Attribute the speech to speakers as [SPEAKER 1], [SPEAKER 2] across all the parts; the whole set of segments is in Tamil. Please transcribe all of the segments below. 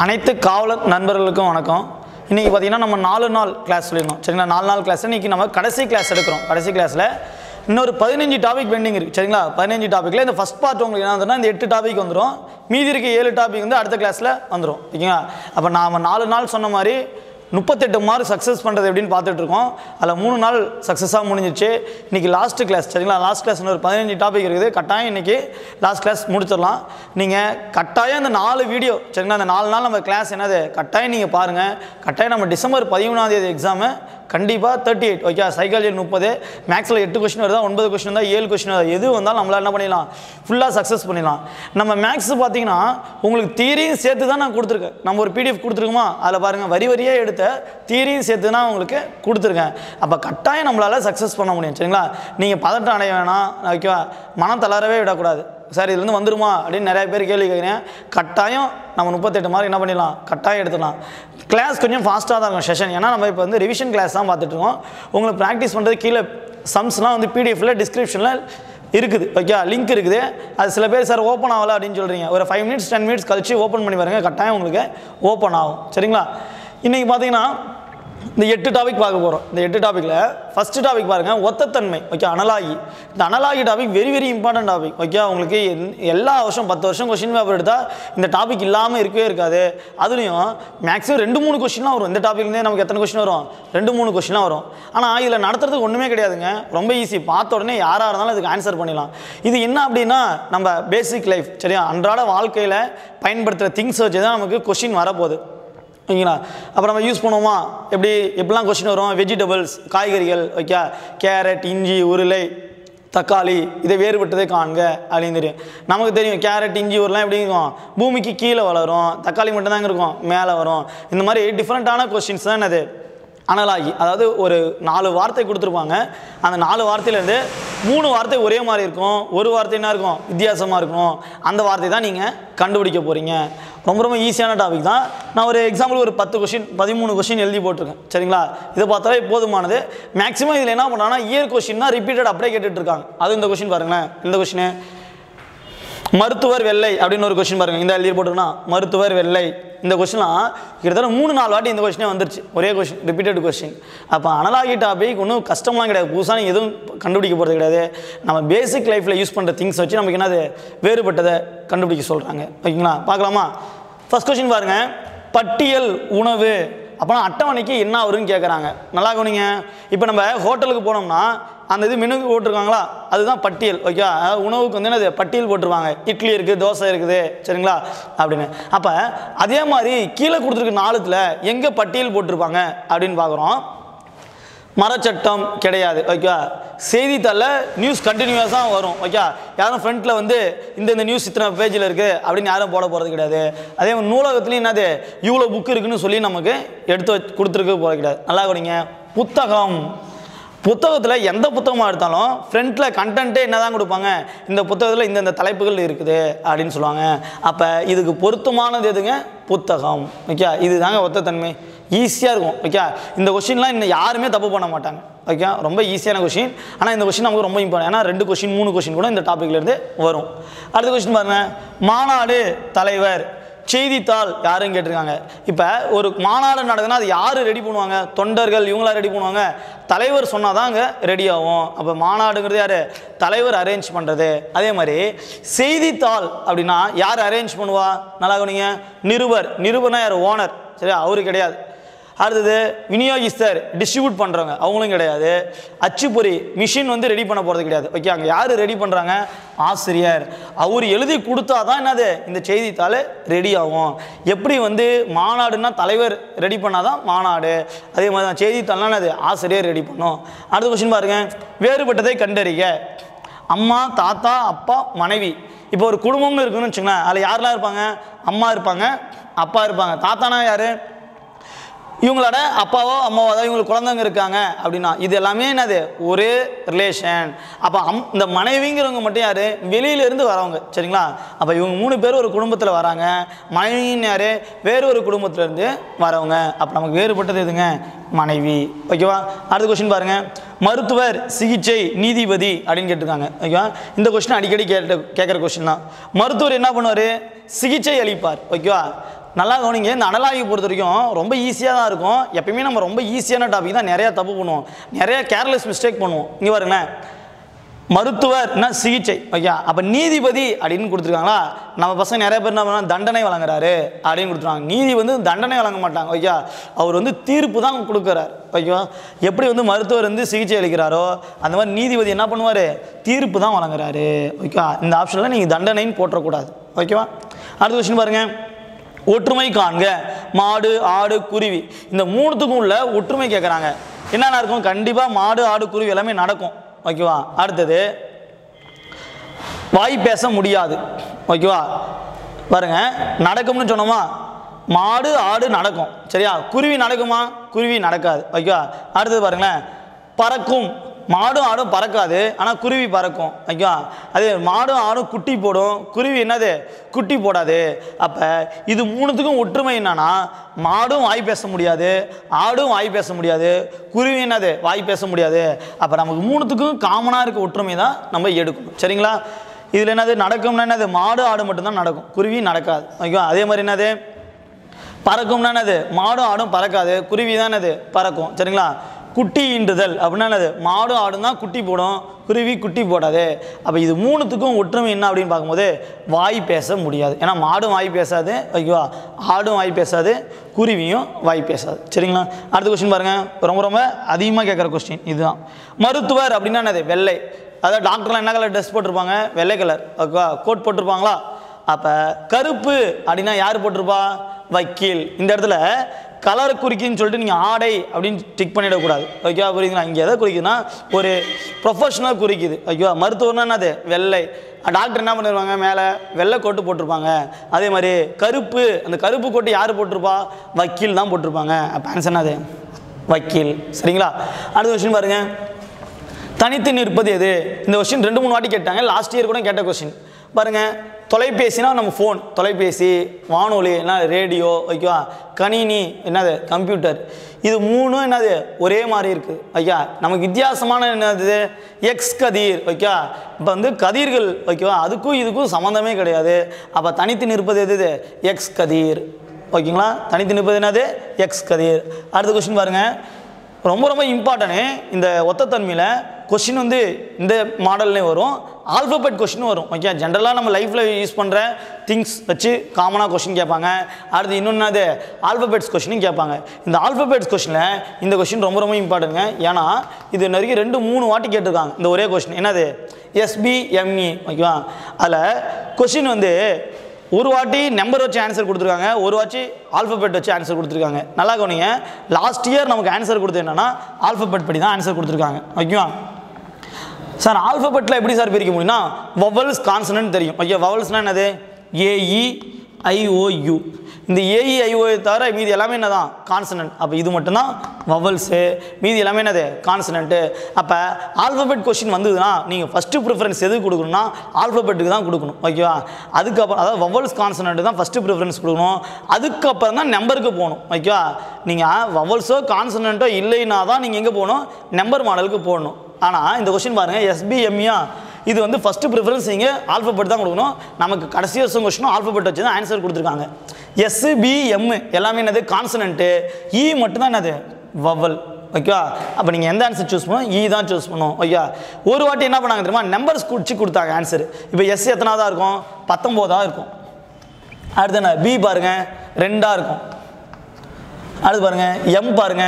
[SPEAKER 1] அனைத்து காவலர் நண்பர்களுக்கும் வணக்கம் இன்றைக்கி பார்த்தீங்கன்னா நம்ம நாலு நாள் கிளாஸ் சொல்லியிருந்தோம் சரிங்களா நாலு நாள் கிளாஸ் இன்றைக்கி நம்ம கடைசி கிளாஸ் எடுக்கிறோம் கடைசி கிளாஸில் இன்னொரு பதினஞ்சு டாபிக் பெண்டிங் இருக்குது சரிங்களா பதினஞ்சு டாப்பிக்கில் இந்த ஃபஸ்ட் பார்ட் உங்களுக்கு என்ன வந்துன்னா இந்த எட்டு டாபிக் வந்துடும் மீதி இருக்க ஏழு டாபிக் வந்து அடுத்த கிளாஸில் வந்துடும் ஓகேங்களா அப்போ நாம் நாலு நாள் சொன்ன மாதிரி முப்பத்தெட்டு மார்க் சக்ஸஸ் பண்ணுறது எப்படின்னு பார்த்துட்டு இருக்கோம் அதில் மூணு நாள் சக்ஸஸாக முடிஞ்சிச்சு இன்றைக்கி லாஸ்ட் கிளாஸ் சரிங்களா லாஸ்ட் கிளாஸ் ஒரு பதினஞ்சு டாபிக் இருக்குது கட்டாயம் இன்றைக்கி லாஸ்ட் கிளாஸ் முடிச்சிடலாம் நீங்கள் கட்டாயம் இந்த நாலு வீடியோ சரிங்களா அந்த நாலு நாள் நம்ம கிளாஸ் என்னது கட்டாயம் நீங்கள் பாருங்கள் கட்டாயம் நம்ம டிசம்பர் பதிமூணாம் தேதி எக்ஸாமு கண்டிப்பாக தேர்ட்டி எயிட் ஓகே சைக்காலஜி முப்பது மேக்ஸில் எட்டு கொஸ்டின் வருதா ஒன்பது கொஸ்டின் இருந்தால் ஏழு கொஸ்டின் வருதா எது வந்தாலும் நம்மளால் என்ன பண்ணிடலாம் ஃபுல்லாக சக்ஸஸ் பண்ணிடலாம் நம்ம மேக்ஸ் பார்த்தீங்கன்னா உங்களுக்கு தீரியும் சேர்த்து தான் நான் கொடுத்துருக்கேன் நம்ம ஒரு பிடிஎஃப் கொடுத்துருக்கோமா அதில் பாருங்கள் வரி வரியாக எடுத்த தீரியும் சேர்த்து தான் உங்களுக்கு கொடுத்துருக்கேன் அப்போ கட்டாயம் நம்மளால் சக்ஸஸ் பண்ண முடியும் சரிங்களா நீங்கள் பதட்டம் அடைய வேணாம் ஓகேவா மனம் தளரவே விடக்கூடாது சார் இதுலேருந்து வந்துருமா அப்படின்னு நிறைய பேர் கேள்வி கேட்குறேன் கட்டாயம் நம்ம முப்பத்தெட்டு மார்க் என்ன பண்ணிடலாம் கட்டாயம் எடுத்துடலாம் கிளாஸ் கொஞ்சம் ஃபாஸ்ட்டாக தான் இருக்கும் செஷன் ஏன்னா நம்ம இப்போ வந்து ரிவிஷன் கிளாஸ் தான் பார்த்துட்டு இருக்கோம் உங்களுக்கு ப்ராக்டிஸ் பண்ணுறது கீழே சம்ஸ்லாம் வந்து பிடிஎஃப்ல டிஸ்கிரிப்ஷனில் இருக்குது ஓகே லிங்க் இருக்குது அது சில பேர் சார் ஓப்பன் ஆகலை அப்படின்னு சொல்கிறீங்க ஒரு ஃபைவ் மினிட்ஸ் டென் மினிட்ஸ் கழிச்சு ஓப்பன் பண்ணி பாருங்க கட்டாயம் உங்களுக்கு ஓப்பன் ஆகும் சரிங்களா இன்றைக்கி பார்த்தீங்கன்னா இந்த எட்டு டாபிக் பார்க்க போகிறோம் இந்த எட்டு டாப்பிக்கில் ஃபஸ்ட்டு டாபிக் பாருங்கள் ஒத்தத்தன்மை ஓகே அனலாகி இந்த analogy topic very very important topic okay உங்களுக்கு என்- எல்லா வருஷம் பத்து வருஷம் கொஷின் பேப்பர் எடுத்தால் இந்த டாபிக் இல்லாமல் இருக்கவே இருக்காது அதுலேயும் மேக்ஸிமம் ரெண்டு மூணு கொஷின்லாம் வரும் இந்த டாப்பிக்லேருந்தே நமக்கு எத்தனை கொஷின் வரும் ரெண்டு மூணு கொஷின்லாம் வரும் ஆனால் இதில் நடத்துறதுக்கு ஒன்றுமே கிடையாதுங்க ரொம்ப ஈஸி பார்த்த உடனே யாராக இருந்தாலும் இதுக்கு ஆன்சர் பண்ணிடலாம் இது என்ன அப்படின்னா நம்ம பேசிக் லைஃப் சரியா அன்றாட வாழ்க்கையில் பயன்படுத்துகிற திங்ஸ் வச்சு தான் நமக்கு கொஷின் வரப்போகுது ஓகேங்களா அப்புறம் நம்ம யூஸ் பண்ணுவோமா எப்படி எப்படிலாம் கொஸ்டின் வரும் வெஜிடபிள்ஸ் காய்கறிகள் ஓகே கேரட் இஞ்சி உருளை தக்காளி இதை வேறுபட்டதை காண்க அப்படின்னு தெரியும் நமக்கு தெரியும் கேரட் இஞ்சி உருளைலாம் எப்படி இருக்கும் பூமிக்கு கீழே வளரும் தக்காளி மட்டும்தாங்க இருக்கும் மேலே வரும் இந்த மாதிரி டிஃப்ரெண்ட்டான கொஸ்டின்ஸ் தான் என்னது அனலாகி அதாவது ஒரு நாலு வார்த்தை கொடுத்துருப்பாங்க அந்த நாலு வார்த்தையிலேருந்து மூணு வார்த்தை ஒரே மாதிரி இருக்கும் ஒரு வார்த்தை என்ன இருக்கும் வித்தியாசமாக இருக்கும் அந்த வார்த்தை தான் நீங்கள் கண்டுபிடிக்க போகிறீங்க ரொம்ப ரொம்ப ஈஸியான டாபிக் தான் நான் ஒரு எக்ஸாம்பிள் ஒரு பத்து கொஷின் பதிமூணு கொஷின் எழுதி போட்டிருக்கேன் சரிங்களா இதை பார்த்தாலே போதுமானது மேக்ஸிமம் இதில் என்ன பண்ணுறாங்கன்னா இயர் கொஷின் தான் ரிப்பீட்டட் அப்படியே கேட்டுட்டு இருக்காங்க அது இந்த கொஷின் பாருங்களேன் இந்த கொஷின் மருத்துவர் வெள்ளை அப்படின்னு ஒரு கொஸ்டின் பாருங்க இந்த எழுதி போட்டுருக்கா மருத்துவர் வெள்ளை இந்த கொஸ்டின்லாம் கிட்டத்தட்ட மூணு நாலு வாட்டி இந்த கொஸ்டினே வந்துருச்சு ஒரே கொஸ்டின் ரிப்பீட்டட் கொஸ்டின் அப்போ அனலாகி டாபிக் ஒன்றும் கஷ்டம்லாம் கிடையாது புதுசாக நீங்கள் எதுவும் கண்டுபிடிக்க போகிறது கிடையாது நம்ம பேசிக் லைஃப்பில் யூஸ் பண்ணுற திங்ஸ் வச்சு நமக்கு என்னது வேறுபட்டதை கண்டுபிடிக்க சொல்கிறாங்க ஓகேங்களா பார்க்கலாமா ஃபர்ஸ்ட் கொஸ்டின் பாருங்க பட்டியல் உணவு அப்போனா அட்டவணைக்கு என்ன வரும்னு கேட்குறாங்க நல்லா கவனிங்க இப்போ நம்ம ஹோட்டலுக்கு போனோம்னா அந்த இது மெனு போட்டிருக்காங்களா அதுதான் பட்டியல் ஓகே அதாவது உணவுக்கு வந்து என்னது பட்டியல் போட்டிருப்பாங்க இட்லி இருக்குது தோசை இருக்குது சரிங்களா அப்படின்னு அப்போ அதே மாதிரி கீழே கொடுத்துருக்க நாளுத்தில் எங்கே பட்டியல் போட்டிருப்பாங்க அப்படின்னு பார்க்குறோம் மரச்சட்டம் கிடையாது ஓகே செய்தித்தாளில் நியூஸ் கண்டினியூஸாக வரும் ஓகே யாரும் ஃப்ரண்ட்டில் வந்து இந்த இந்த நியூஸ் இத்தனை பேஜில் இருக்குது அப்படின்னு யாரும் போட போகிறது கிடையாது அதே மாதிரி நூலகத்துலேயும் என்னது இவ்வளோ புக் இருக்குன்னு சொல்லி நமக்கு எடுத்து வச்சு கொடுத்துருக்க போகிறது கிடையாது நல்லா கவனிங்க புத்தகம் புத்தகத்தில் எந்த புத்தகமாக எடுத்தாலும் ஃப்ரண்ட்டில் கண்டென்ட்டே என்ன தான் கொடுப்பாங்க இந்த புத்தகத்தில் இந்த இந்த தலைப்புகள் இருக்குது அப்படின்னு சொல்லுவாங்க அப்போ இதுக்கு பொருத்தமானது எதுங்க புத்தகம் ஓகே இதுதாங்க ஒத்தத்தன்மை ஈஸியாக இருக்கும் ஓகே இந்த கொஷின்லாம் இன்னும் யாருமே தப்பு பண்ண மாட்டாங்க ஓகே ரொம்ப ஈஸியான கொஷின் ஆனால் இந்த கொஷின் நமக்கு ரொம்ப இம்பார்ட்டன் ஏன்னா ரெண்டு கொஷின் மூணு கொஷின் கூட இந்த டாப்பிக்லேருந்து வரும் அடுத்த கொஷின் பாருங்க மாநாடு தலைவர் செய்தித்தாள் யாருன்னு கேட்டிருக்காங்க இப்போ ஒரு மாநாடு நடக்குதுன்னா அது யார் ரெடி பண்ணுவாங்க தொண்டர்கள் இவங்களா ரெடி பண்ணுவாங்க தலைவர் சொன்னால் தான் அங்கே ரெடி ஆகும் அப்போ மாநாடுங்கிறது யார் தலைவர் அரேஞ்ச் பண்ணுறது அதே மாதிரி செய்தித்தாள் அப்படின்னா யார் அரேஞ்ச் பண்ணுவா நல்லா கவனிங்க நிருபர் நிருபர்னா யார் ஓனர் சரியா அவரு கிடையாது அடுத்தது விநியோகிஸ்தர் டிஸ்ட்ரிபியூட் பண்ணுறவங்க அவங்களும் கிடையாது அச்சுப்பொறி மிஷின் வந்து ரெடி பண்ண போகிறது கிடையாது ஓகே அங்கே யார் ரெடி பண்ணுறாங்க ஆசிரியர் அவர் எழுதி கொடுத்தா தான் என்னது இந்த செய்தித்தாள் ரெடி ஆகும் எப்படி வந்து மாநாடுன்னா தலைவர் ரெடி பண்ணால் தான் மாநாடு அதே மாதிரி தான் செய்தித்தாள்னா என்னது ஆசிரியர் ரெடி பண்ணும் அடுத்த கொஸ்டின் பாருங்க வேறுபட்டதை கண்டறிக அம்மா தாத்தா அப்பா மனைவி இப்போ ஒரு குடும்பம்னு இருக்குன்னு வச்சுங்களேன் அதில் யாரெல்லாம் இருப்பாங்க அம்மா இருப்பாங்க அப்பா இருப்பாங்க தாத்தானா யார் இவங்களோட அப்பாவோ அம்மாவோ அதாவது இவங்களுக்கு குழந்தைங்க இருக்காங்க அப்படின்னா இது எல்லாமே என்னது ஒரே ரிலேஷன் அப்போ அம் இந்த மனைவிங்கிறவங்க மட்டும் யார் வெளியிலேருந்து வரவங்க சரிங்களா அப்போ இவங்க மூணு பேர் ஒரு குடும்பத்தில் வராங்க மனைவின்னு யார் வேறு ஒரு குடும்பத்திலேருந்து வரவங்க அப்போ நமக்கு வேறுபட்டது எதுங்க மனைவி ஓகேவா அடுத்த கொஸ்டின் பாருங்க மருத்துவர் சிகிச்சை நீதிபதி அப்படின்னு கேட்டிருக்காங்க ஓகேவா இந்த கொஸ்டின் அடிக்கடி கேட்ட கேட்குற கொஸ்டின் தான் மருத்துவர் என்ன பண்ணுவார் சிகிச்சை அளிப்பார் ஓகேவா நல்லா கவனிங்க இந்த அனலாகி பொறுத்த வரைக்கும் ரொம்ப ஈஸியாக தான் இருக்கும் எப்பயுமே நம்ம ரொம்ப ஈஸியான டாபிக் தான் நிறையா தப்பு பண்ணுவோம் நிறைய கேர்லெஸ் மிஸ்டேக் பண்ணுவோம் இங்கே பாருங்களேன் மருத்துவர்னா சிகிச்சை ஓகே அப்போ நீதிபதி அப்படின்னு கொடுத்துருக்காங்களா நம்ம பசங்க நிறைய பேர் என்ன பண்ணுவாங்க தண்டனை வழங்குறாரு அப்படின்னு கொடுத்துருவாங்க நீதி வந்து தண்டனை வழங்க மாட்டாங்க ஓகே அவர் வந்து தீர்ப்பு தான் கொடுக்குறார் ஓகேவா எப்படி வந்து மருத்துவர் வந்து சிகிச்சை அளிக்கிறாரோ அந்த மாதிரி நீதிபதி என்ன பண்ணுவார் தீர்ப்பு தான் வழங்குறாரு ஓகேவா இந்த ஆப்ஷனில் நீங்கள் தண்டனைன்னு போட்டுறக்கூடாது ஓகேவா அடுத்த கொஸ்டின் பாருங்கள் ஒற்றுமை காண்க மாடு ஆடு குருவி இந்த மூணுத்துக்கும் உள்ள ஒற்றுமை கேட்குறாங்க என்னென்ன இருக்கும் கண்டிப்பாக மாடு ஆடு குருவி எல்லாமே நடக்கும் ஓகேவா அடுத்தது வாய் பேச முடியாது ஓகேவா பாருங்க நடக்கும்னு சொன்னோமா மாடு ஆடு நடக்கும் சரியா குருவி நடக்குமா குருவி நடக்காது ஓகேவா அடுத்தது பாருங்களேன் பறக்கும் மாடும் ஆடும் பறக்காது ஆனால் குருவி பறக்கும் ஓகேவா அது மாடும் ஆடும் குட்டி போடும் குருவி என்னது குட்டி போடாது அப்போ இது மூணுத்துக்கும் ஒற்றுமை என்னன்னா மாடும் வாய் பேச முடியாது ஆடும் வாய் பேச முடியாது குருவி என்னது வாய் பேச முடியாது அப்போ நமக்கு மூணுத்துக்கும் காமனாக இருக்க ஒற்றுமை தான் நம்ம எடுக்கணும் சரிங்களா இதில் என்னது நடக்கும்னா என்னது மாடு ஆடு மட்டும்தான் நடக்கும் குருவி நடக்காது ஓகேவா அதே மாதிரி என்னது பறக்கும்னா என்னது மாடும் ஆடும் பறக்காது குருவி தான் என்னது பறக்கும் சரிங்களா குட்டி ஈண்டுதல் அப்படின்னா என்னது மாடும் ஆடும் தான் குட்டி போடும் குருவி குட்டி போடாது அப்போ இது மூணுத்துக்கும் ஒற்றுமை என்ன அப்படின்னு பார்க்கும்போது வாய் பேச முடியாது ஏன்னா மாடும் வாய் பேசாது ஓகேவா ஆடும் வாய் பேசாது குருவியும் வாய் பேசாது சரிங்களா அடுத்த கொஸ்டின் பாருங்கள் ரொம்ப ரொம்ப அதிகமாக கேட்குற கொஸ்டின் இதுதான் மருத்துவர் அப்படின்னா என்னது வெள்ளை அதாவது டாக்டர்லாம் என்ன கலர் ட்ரெஸ் போட்டிருப்பாங்க வெள்ளை கலர் ஓகேவா கோட் போட்டிருப்பாங்களா அப்போ கருப்பு அப்படின்னா யார் போட்டிருப்பா வக்கீல் இந்த இடத்துல கலர் குறிக்குன்னு சொல்லிட்டு நீங்கள் ஆடை அப்படின்னு டிக் பண்ணிடக்கூடாது ஓகேவா புரியுதுங்களா இங்கே எதை குறிக்குதுன்னா ஒரு ப்ரொஃபஷனல் குறிக்குது ஓகேவா மருத்துவர்னா என்னது வெள்ளை டாக்டர் என்ன பண்ணிருவாங்க மேலே வெள்ளை கோட்டு போட்டிருப்பாங்க அதே மாதிரி கருப்பு அந்த கருப்பு கோட்டு யார் போட்டிருப்பா வக்கீல் தான் போட்டிருப்பாங்க அப்போ ஆன்சர் என்னது வக்கீல் சரிங்களா அடுத்த கொஸ்டின் பாருங்கள் தனித்து நிற்பது எது இந்த கொஸ்டின் ரெண்டு மூணு வாட்டி கேட்டாங்க லாஸ்ட் இயர் கூட கேட்ட கொஸ்டின் பாருங்க தொலைபேசினா நம்ம ஃபோன் தொலைபேசி வானொலி என்ன ரேடியோ ஓகேவா கணினி என்னது கம்ப்யூட்டர் இது மூணும் என்னது ஒரே மாதிரி இருக்குது ஓகே நமக்கு வித்தியாசமான என்னது எக்ஸ் கதிர் ஓகே இப்போ வந்து கதிர்கள் ஓகேவா அதுக்கும் இதுக்கும் சம்மந்தமே கிடையாது அப்போ தனித்து நிற்பது எது இது எக்ஸ் கதிர் ஓகேங்களா தனித்து நிற்பது என்னது எக்ஸ் கதிர் அடுத்த கொஸ்டின் பாருங்கள் ரொம்ப ரொம்ப இம்பார்ட்டனு இந்த ஒத்தத்தன்மையில் கொஷின் வந்து இந்த மாடல்லையும் வரும் ஆல்ஃபபெட் கொஷினும் வரும் ஓகே ஜென்ரலாக நம்ம லைஃப்பில் யூஸ் பண்ணுற திங்ஸ் வச்சு காமனாக கொஷின் கேட்பாங்க அடுத்து இன்னொன்று அது ஆல்ஃபபெட்ஸ் கொஷினும் கேட்பாங்க இந்த ஆல்ஃபபெட்ஸ் கொஷினில் இந்த கொஷின் ரொம்ப ரொம்ப இம்பார்ட்டன்ங்க ஏன்னா இது நிறைய ரெண்டு மூணு வாட்டி கேட்டிருக்காங்க இந்த ஒரே கொஷின் என்னது எஸ்பிஎம்இ ஓகேவா அதில் கொஷின் வந்து ஒரு வாட்டி நம்பர் வச்சு ஆன்சர் கொடுத்துருக்காங்க ஒரு வாட்டி ஆல்ஃபபெட் வச்சு ஆன்சர் கொடுத்துருக்காங்க நல்லா கவனிங்க லாஸ்ட் இயர் நமக்கு ஆன்சர் கொடுத்தது என்னன்னா ஆல்ஃபபெட் படி தான் ஆன்சர் கொடுத்துருக்காங்க ஓகேவா சார் ஆல்ஃபபெட்டில் எப்படி சார் பிரிக்க முடியும்னா வவல்ஸ் கான்சனன்ட் தெரியும் ஓகே வவல்ஸ்னால் என்னது ஏஇ ஐஓயு இந்த ஏஇ ஐஓ தவிர மீதி எல்லாமே என்னதான் கான்சனன்ட் அப்போ இது மட்டும்தான் வவல்ஸு மீதி எல்லாமே என்னது கான்சனன்ட்டு அப்போ ஆல்ஃபபெட் கொஷின் வந்ததுன்னா நீங்கள் ஃபஸ்ட்டு ப்ரிஃபரன்ஸ் எது கொடுக்கணும்னா ஆல்ஃபபெட்டுக்கு தான் கொடுக்கணும் ஓகேவா அதுக்கப்புறம் அதாவது வவல்ஸ் கான்சனன்ட் தான் ஃபஸ்ட்டு ப்ரிஃபரன்ஸ் கொடுக்கணும் அதுக்கப்புறம் தான் நம்பருக்கு போகணும் ஓகேவா நீங்கள் வவல்ஸோ கான்சனன்ட்டோ இல்லைன்னா தான் நீங்கள் எங்கே போகணும் நம்பர் மாடலுக்கு போகணும் ஆனால் இந்த கொஸ்டின் பாருங்கள் எஸ்பிஎம்இயா இது வந்து ஃபஸ்ட்டு ப்ரிஃபரன்ஸ் நீங்கள் ஆல்ஃபபெட் தான் கொடுக்கணும் நமக்கு கடைசி வருஷம் கொஸ்டினும் ஆல்ஃபபெட் வச்சு தான் ஆன்சர் கொடுத்துருக்காங்க எஸ்பிஎம் எல்லாமே என்னது கான்சனன்ட்டு இ மட்டும்தான் என்னது வவல் ஓகேவா அப்போ நீங்கள் எந்த ஆன்சர் சூஸ் பண்ணணும் இ தான் சூஸ் பண்ணணும் ஓகே ஒரு வாட்டி என்ன பண்ணாங்க தெரியுமா நம்பர்ஸ் குடிச்சு கொடுத்தாங்க ஆன்சர் இப்போ எஸ் எத்தனாவதாக இருக்கும் பத்தொம்போதாக இருக்கும் அடுத்து என்ன பி பாருங்க ரெண்டாக இருக்கும் அடுத்து பாருங்க எம் பாருங்க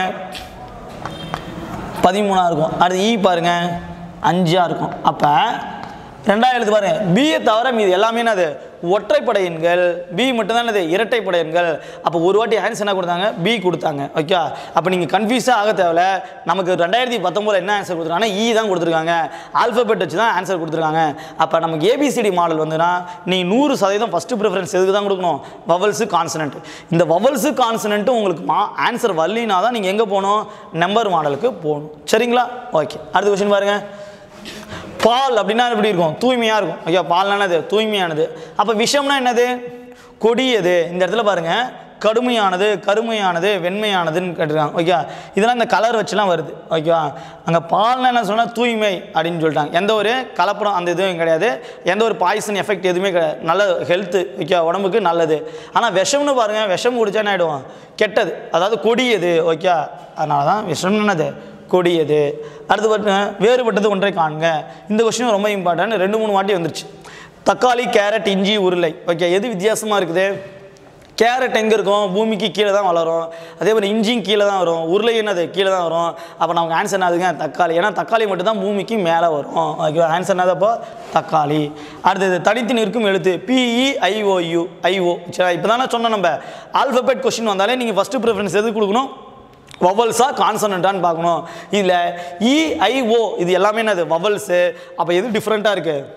[SPEAKER 1] பதிமூணாக இருக்கும் அடுத்து இ பாருங்க அஞ்சாக இருக்கும் அப்போ ரெண்டாவது எழுத்து பாருங்க பியை தவிர மீது எல்லாமே என்னது ஒற்றைப்படை எண்கள் பி மட்டும்தான் என்னது இரட்டைப்படை எண்கள் அப்போ ஒரு வாட்டி ஆன்சர் என்ன கொடுத்தாங்க பி கொடுத்தாங்க ஓகே அப்போ நீங்கள் கன்ஃபியூஸாக ஆக தேவையில்ல நமக்கு ரெண்டாயிரத்தி பத்தொம்போது என்ன ஆன்சர் கொடுத்துருக்காங்கன்னா இ தான் கொடுத்துருக்காங்க ஆல்ஃபபெட் வச்சு தான் ஆன்சர் கொடுத்துருக்காங்க அப்போ நமக்கு ஏபிசிடி மாடல் வந்துன்னா நீ நூறு சதவீதம் ஃபஸ்ட்டு ப்ரிஃபரன்ஸ் எதுக்கு தான் கொடுக்கணும் வவல்ஸு கான்சனன்ட் இந்த வவல்ஸு கான்சனன்ட்டு உங்களுக்கு மா ஆன்சர் வரலினா தான் நீங்கள் எங்கே போகணும் நம்பர் மாடலுக்கு போகணும் சரிங்களா ஓகே அடுத்த கொஸ்டின் பாருங்கள் பால் அப்படின்னா எப்படி இருக்கும் தூய்மையாக இருக்கும் ஐயா பால்னா என்னது தூய்மையானது அப்போ விஷம்னா என்னது கொடியது இந்த இடத்துல பாருங்க கடுமையானது கருமையானது வெண்மையானதுன்னு கேட்டிருக்காங்க ஓகே இதெல்லாம் இந்த கலர் வச்சுலாம் வருது ஓகேவா அங்கே பால்னா என்ன சொன்னால் தூய்மை அப்படின்னு சொல்லிட்டாங்க எந்த ஒரு கலப்படம் அந்த இதுவும் கிடையாது எந்த ஒரு பாய்சன் எஃபெக்ட் எதுவுமே கிடையாது நல்ல ஹெல்த்து ஓகே உடம்புக்கு நல்லது ஆனால் விஷம்னு பாருங்கள் விஷம் குடிச்சா என்ன ஆகிடும் கெட்டது அதாவது கொடியது ஓகே அதனால தான் விஷம்னு என்னது கொடியது அடுத்து பாருங்க வேறுபட்டது ஒன்றை காண்க இந்த கொஸ்டின் ரொம்ப இம்பார்ட்டன்ட் ரெண்டு மூணு வாட்டி வந்துருச்சு தக்காளி கேரட் இஞ்சி உருளை ஓகே எது வித்தியாசமாக இருக்குது கேரட் எங்கே இருக்கும் பூமிக்கு கீழே தான் வளரும் அதே மாதிரி இஞ்சியும் கீழே தான் வரும் உருளை என்னது கீழே தான் வரும் அப்போ நமக்கு ஆன்சர் என்னதுங்க தக்காளி ஏன்னா தக்காளி மட்டும் தான் பூமிக்கு மேலே வரும் ஓகே ஆன்சர் என்னது அப்போ தக்காளி அடுத்தது தனித்து நிற்கும் எழுத்து பிஇஐஓயு ஐஓ சரி இப்போ தானே சொன்னோம் நம்ம ஆல்ஃபபெட் கொஸ்டின் வந்தாலே நீங்கள் ஃபஸ்ட்டு ப்ரிஃபரன்ஸ் எது கொடுக்கணும் வவல்ஸா கான்சனண்டான்னு பார்க்கணும் இதில் இஐஓ இது எல்லாமே என்னது வவல்ஸு அப்போ எது டிஃப்ரெண்ட்டாக இருக்குது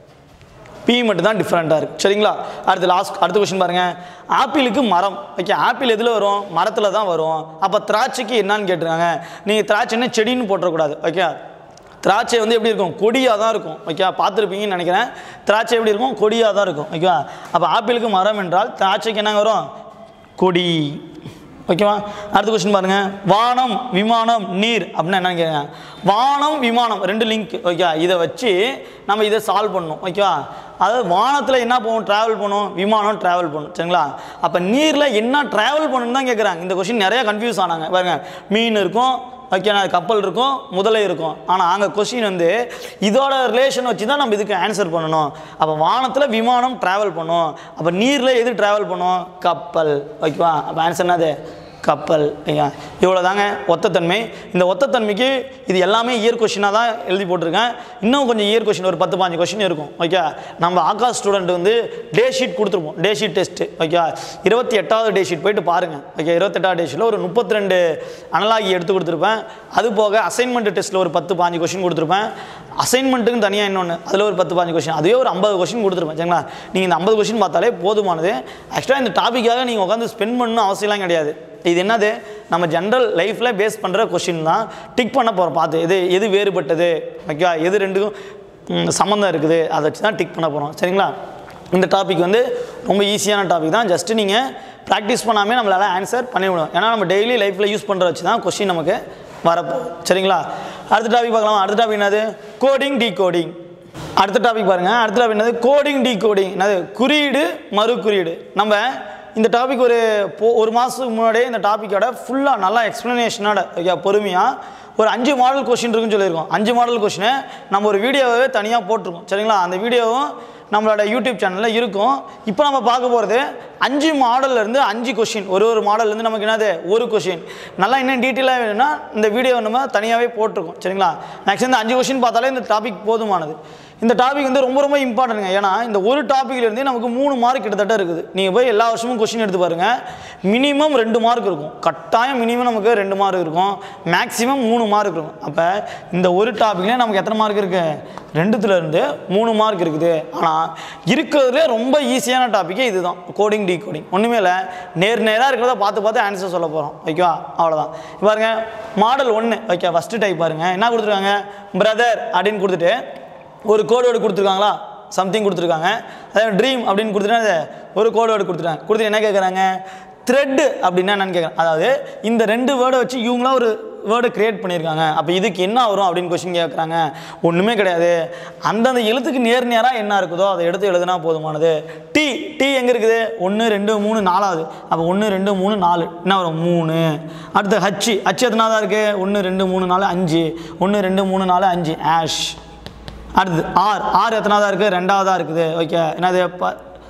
[SPEAKER 1] பி மட்டும் தான் டிஃப்ரெண்ட்டாக இருக்குது சரிங்களா அடுத்து லாஸ்ட் அடுத்த கொஸ்டின் பாருங்கள் ஆப்பிளுக்கு மரம் ஓகே ஆப்பிள் எதில் வரும் மரத்தில் தான் வரும் அப்போ திராட்சைக்கு என்னன்னு கேட்டிருக்காங்க நீங்கள் திராட்சைன்னா செடின்னு போட்டுறக்கூடாது ஓகே திராட்சை வந்து எப்படி இருக்கும் கொடியாக தான் இருக்கும் ஓகே பார்த்துருப்பீங்கன்னு நினைக்கிறேன் திராட்சை எப்படி இருக்கும் கொடியாக தான் இருக்கும் ஓகேவா அப்போ ஆப்பிளுக்கு மரம் என்றால் திராட்சைக்கு என்னங்க வரும் கொடி ஓகேவா அடுத்த கொஸ்டின் பாருங்க வானம் விமானம் நீர் அப்படின்னா என்னன்னு கேட்குங்க வானம் விமானம் ரெண்டு லிங்க் ஓகே இதை வச்சு நம்ம இதை சால்வ் பண்ணணும் ஓகேவா அதாவது வானத்தில் என்ன போகும் ட்ராவல் பண்ணும் விமானம் ட்ராவல் பண்ணும் சரிங்களா அப்போ நீரில் என்ன ட்ராவல் பண்ணணும்னு தான் கேட்குறாங்க இந்த கொஸ்டின் நிறைய கன்ஃபியூஸ் ஆனாங்க பாருங்க மீன் இருக்கும் ஓகேண்ணா கப்பல் இருக்கும் முதலை இருக்கும் ஆனால் அங்கே கொஸ்டின் வந்து இதோட ரிலேஷன் வச்சு தான் நம்ம இதுக்கு ஆன்சர் பண்ணணும் அப்போ வானத்தில் விமானம் ட்ராவல் பண்ணும் அப்போ நீரில் எது ட்ராவல் பண்ணும் கப்பல் ஓகேவா அப்போ ஆன்சர் என்னது கப்பல் ஐயா இவ்வளோ தாங்க ஒத்தத்தன்மை இந்த ஒத்தத்தன்மைக்கு இது எல்லாமே இயர் கொஷினாக தான் எழுதி போட்டிருக்கேன் இன்னும் கொஞ்சம் இயர் கொஷின் ஒரு பத்து பாஞ்சு கொஷின் இருக்கும் ஓகே நம்ம ஆகாஷ் ஸ்டூடெண்ட் வந்து டே ஷீட் கொடுத்துருப்போம் டே ஷீட் டெஸ்ட்டு ஓகே இருபத்தி எட்டாவது டே ஷீட் போயிட்டு பாருங்கள் ஓகே இருபத்தெட்டாவது டே ஷீட்டில் ஒரு முப்பத்தி ரெண்டு அனலாகி எடுத்து கொடுத்துருப்பேன் அது போக அசைன்மெண்ட் டெஸ்ட்டில் ஒரு பத்து பாஞ்சு கொஷின் கொடுத்துருப்பேன் அசைன்மெண்ட்டுக்கு தனியாக இன்னொன்று அதில் ஒரு பத்து பாஞ்சு கொஷின் அதுவே ஒரு ஐம்பது கொஷின் கொடுத்துருப்பேன் சரிங்களா நீங்கள் இந்த ஐம்பது கொஷின் பார்த்தாலே போதுமானது ஆக்சுவலாக இந்த டாப்பிக்காக நீங்கள் உட்காந்து ஸ்பெண்ட் பண்ணணும் அவசியம்லாம் கிடையாது இது என்னது நம்ம ஜென்ரல் லைஃப்பில் பேஸ் பண்ணுற கொஷின் தான் டிக் பண்ண போகிறோம் பார்த்து எது எது வேறுபட்டது ஓகேவா எது ரெண்டுக்கும் ம், சம்மந்தம் இருக்குது அதை வச்சு தான் டிக் பண்ண போகிறோம் சரிங்களா இந்த டாபிக் வந்து ரொம்ப ஈஸியான டாபிக் தான் ஜஸ்ட்டு நீங்கள் ப்ராக்டிஸ் பண்ணாமே நம்மளால் ஆன்சர் பண்ணிவிடுவோம் ஏன்னா நம்ம டெய்லி லைஃப்பில் யூஸ் பண்ணுற வச்சு தான் கொஷின் நமக்கு வரப்போகுது சரிங்களா அடுத்த டாபிக் பார்க்கலாம் அடுத்த டாபிக் என்னது கோடிங் டீ கோடிங் அடுத்த டாபிக் பாருங்க அடுத்த டாபிக் என்னது கோடிங் டீ கோடிங் என்னது குறியீடு மறு குறியீடு நம்ம இந்த டாபிக் ஒரு போ ஒரு மாதத்துக்கு முன்னாடியே இந்த டாப்பிக்கோட ஃபுல்லாக நல்லா எக்ஸ்ப்ளனேஷனோட ஓகே பொறுமையாக ஒரு அஞ்சு மாடல் கொஷின் இருக்குன்னு சொல்லியிருக்கோம் அஞ்சு மாடல் கொஷினை நம்ம ஒரு வீடியோவே தனியாக போட்டிருக்கோம் சரிங்களா அந்த வீடியோவும் நம்மளோட யூடியூப் சேனலில் இருக்கும் இப்போ நம்ம பார்க்க போகிறது அஞ்சு மாடல்ல இருந்து அஞ்சு கொஷின் ஒரு ஒரு மாடல்லேருந்து நமக்கு என்னது ஒரு கொஷின் நல்லா இன்னும் டீட்டெயிலாக வேணும்னா இந்த வீடியோ நம்ம தனியாகவே போட்டிருக்கோம் சரிங்களா மேக்ஸிமம் இந்த அஞ்சு கொஷின் பார்த்தாலே இந்த டாபிக் போதுமானது இந்த டாபிக் வந்து ரொம்ப ரொம்ப இம்பார்ட்டன்ட்ங்க ஏன்னா இந்த ஒரு டாப்பிக்லேருந்தே நமக்கு மூணு மார்க் கிட்டத்தட்ட இருக்குது நீங்கள் போய் எல்லா வருஷமும் கொஷின் எடுத்து பாருங்கள் மினிமம் ரெண்டு மார்க் இருக்கும் கட்டாயம் மினிமம் நமக்கு ரெண்டு மார்க் இருக்கும் மேக்ஸிமம் மூணு மார்க் இருக்கும் அப்போ இந்த ஒரு டாப்பிக்லேயே நமக்கு எத்தனை மார்க் இருக்குது ரெண்டுத்துலேருந்து மூணு மார்க் இருக்குது ஆனால் இருக்கிறதுலே ரொம்ப ஈஸியான டாப்பிக்கே இதுதான் கோடிங் டீ கோடிங் ஒன்றுமே இல்லை நேர் நேராக இருக்கிறத பார்த்து பார்த்து ஆன்சர் சொல்ல போகிறோம் ஓகேவா அவ்வளோதான் இப்ப பாருங்க மாடல் ஒன்று ஓகே ஃபஸ்ட்டு டைப் பாருங்க என்ன கொடுத்துருக்காங்க பிரதர் அப்படின்னு கொடுத்துட்டு ஒரு கோடு வேர்டு கொடுத்துருக்காங்களா சம்திங் கொடுத்துருக்காங்க அதே ட்ரீம் அப்படின்னு கொடுத்துட்டா ஒரு கோடு வேர்டு கொடுத்துட்டாங்க கொடுத்துட்டு என்ன கேட்குறாங்க த்ரெட்டு அப்படின்னா என்னன்னு கேட்குறேன் அதாவது இந்த ரெண்டு வேர்டை வச்சு இவங்களா ஒரு வேர்டை கிரியேட் பண்ணியிருக்காங்க அப்போ இதுக்கு என்ன வரும் அப்படின்னு கொஸ்டின் கேட்குறாங்க ஒன்றுமே கிடையாது அந்தந்த எழுத்துக்கு நேர் நேராக என்ன இருக்குதோ அதை எடுத்து எழுதுனா போதுமானது டி டி எங்கே இருக்குது ஒன்று ரெண்டு மூணு நாலாவது அப்போ ஒன்று ரெண்டு மூணு நாலு என்ன வரும் மூணு அடுத்து ஹச்சு ஹச் எத்தனாவதாக இருக்குது ஒன்று ரெண்டு மூணு நாலு அஞ்சு ஒன்று ரெண்டு மூணு நாலு அஞ்சு ஆஷ் அடுத்தது ஆர் ஆர் எத்தனாவதாக இருக்குது ரெண்டாவதாக இருக்குது ஓகே என்னது ப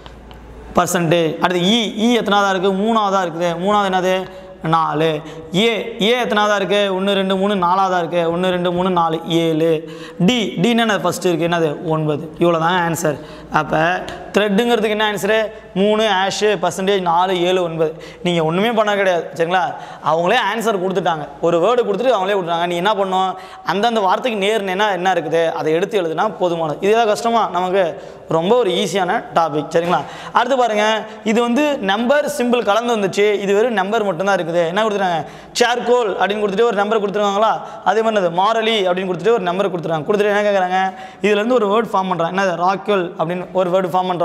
[SPEAKER 1] பர்சன்டேஜ் அடுத்து இ இ எத்தனாவதாக இருக்குது மூணாவதாக இருக்குது மூணாவது என்னது நாலு ஏ ஏ எத்தனாவதாக இருக்குது ஒன்று ரெண்டு மூணு நாலாவதாக இருக்குது ஒன்று ரெண்டு மூணு நாலு ஏழு டி டி என்ன ஃபஸ்ட்டு இருக்குது என்னது ஒன்பது இவ்வளோ தான் ஆன்சர் அப்போ த்ரெட்டுங்கிறதுக்கு என்ன ஆன்சரு மூணு ஆஷு பர்சன்டேஜ் நாலு ஏழு ஒன்பது நீங்கள் ஒன்றுமே பண்ண கிடையாது சரிங்களா அவங்களே ஆன்சர் கொடுத்துட்டாங்க ஒரு வேர்டு கொடுத்துட்டு அவங்களே கொடுத்துட்டாங்க நீ என்ன பண்ணணும் அந்தந்த வார்த்தைக்கு நேர் என்ன என்ன இருக்குது அதை எடுத்து எழுதுனா போதுமானது இதுதான் கஷ்டமா நமக்கு ரொம்ப ஒரு ஈஸியான டாபிக் சரிங்களா அடுத்து பாருங்க இது வந்து நம்பர் சிம்பிள் கலந்து வந்துச்சு இது வெறும் நம்பர் மட்டும்தான் இருக்குது என்ன கொடுத்துருக்காங்க சேர்கோல் அப்படின்னு கொடுத்துட்டு ஒரு நம்பர் கொடுத்துருக்காங்களா அதே மாதிரி என்னது மாரலி அப்படின்னு கொடுத்துட்டு ஒரு நம்பர் கொடுத்துருக்காங்க கொடுத்துட்டு என்ன கேட்குறாங்க இதுலேருந்து ஒரு வேர்ட் ஃபார்ம் பண்ணுறாங்க என்னது ராக்கோல் அப்படின்னு ஒரு வேர்டு ஃபார்ம் பண்ணுறாங்க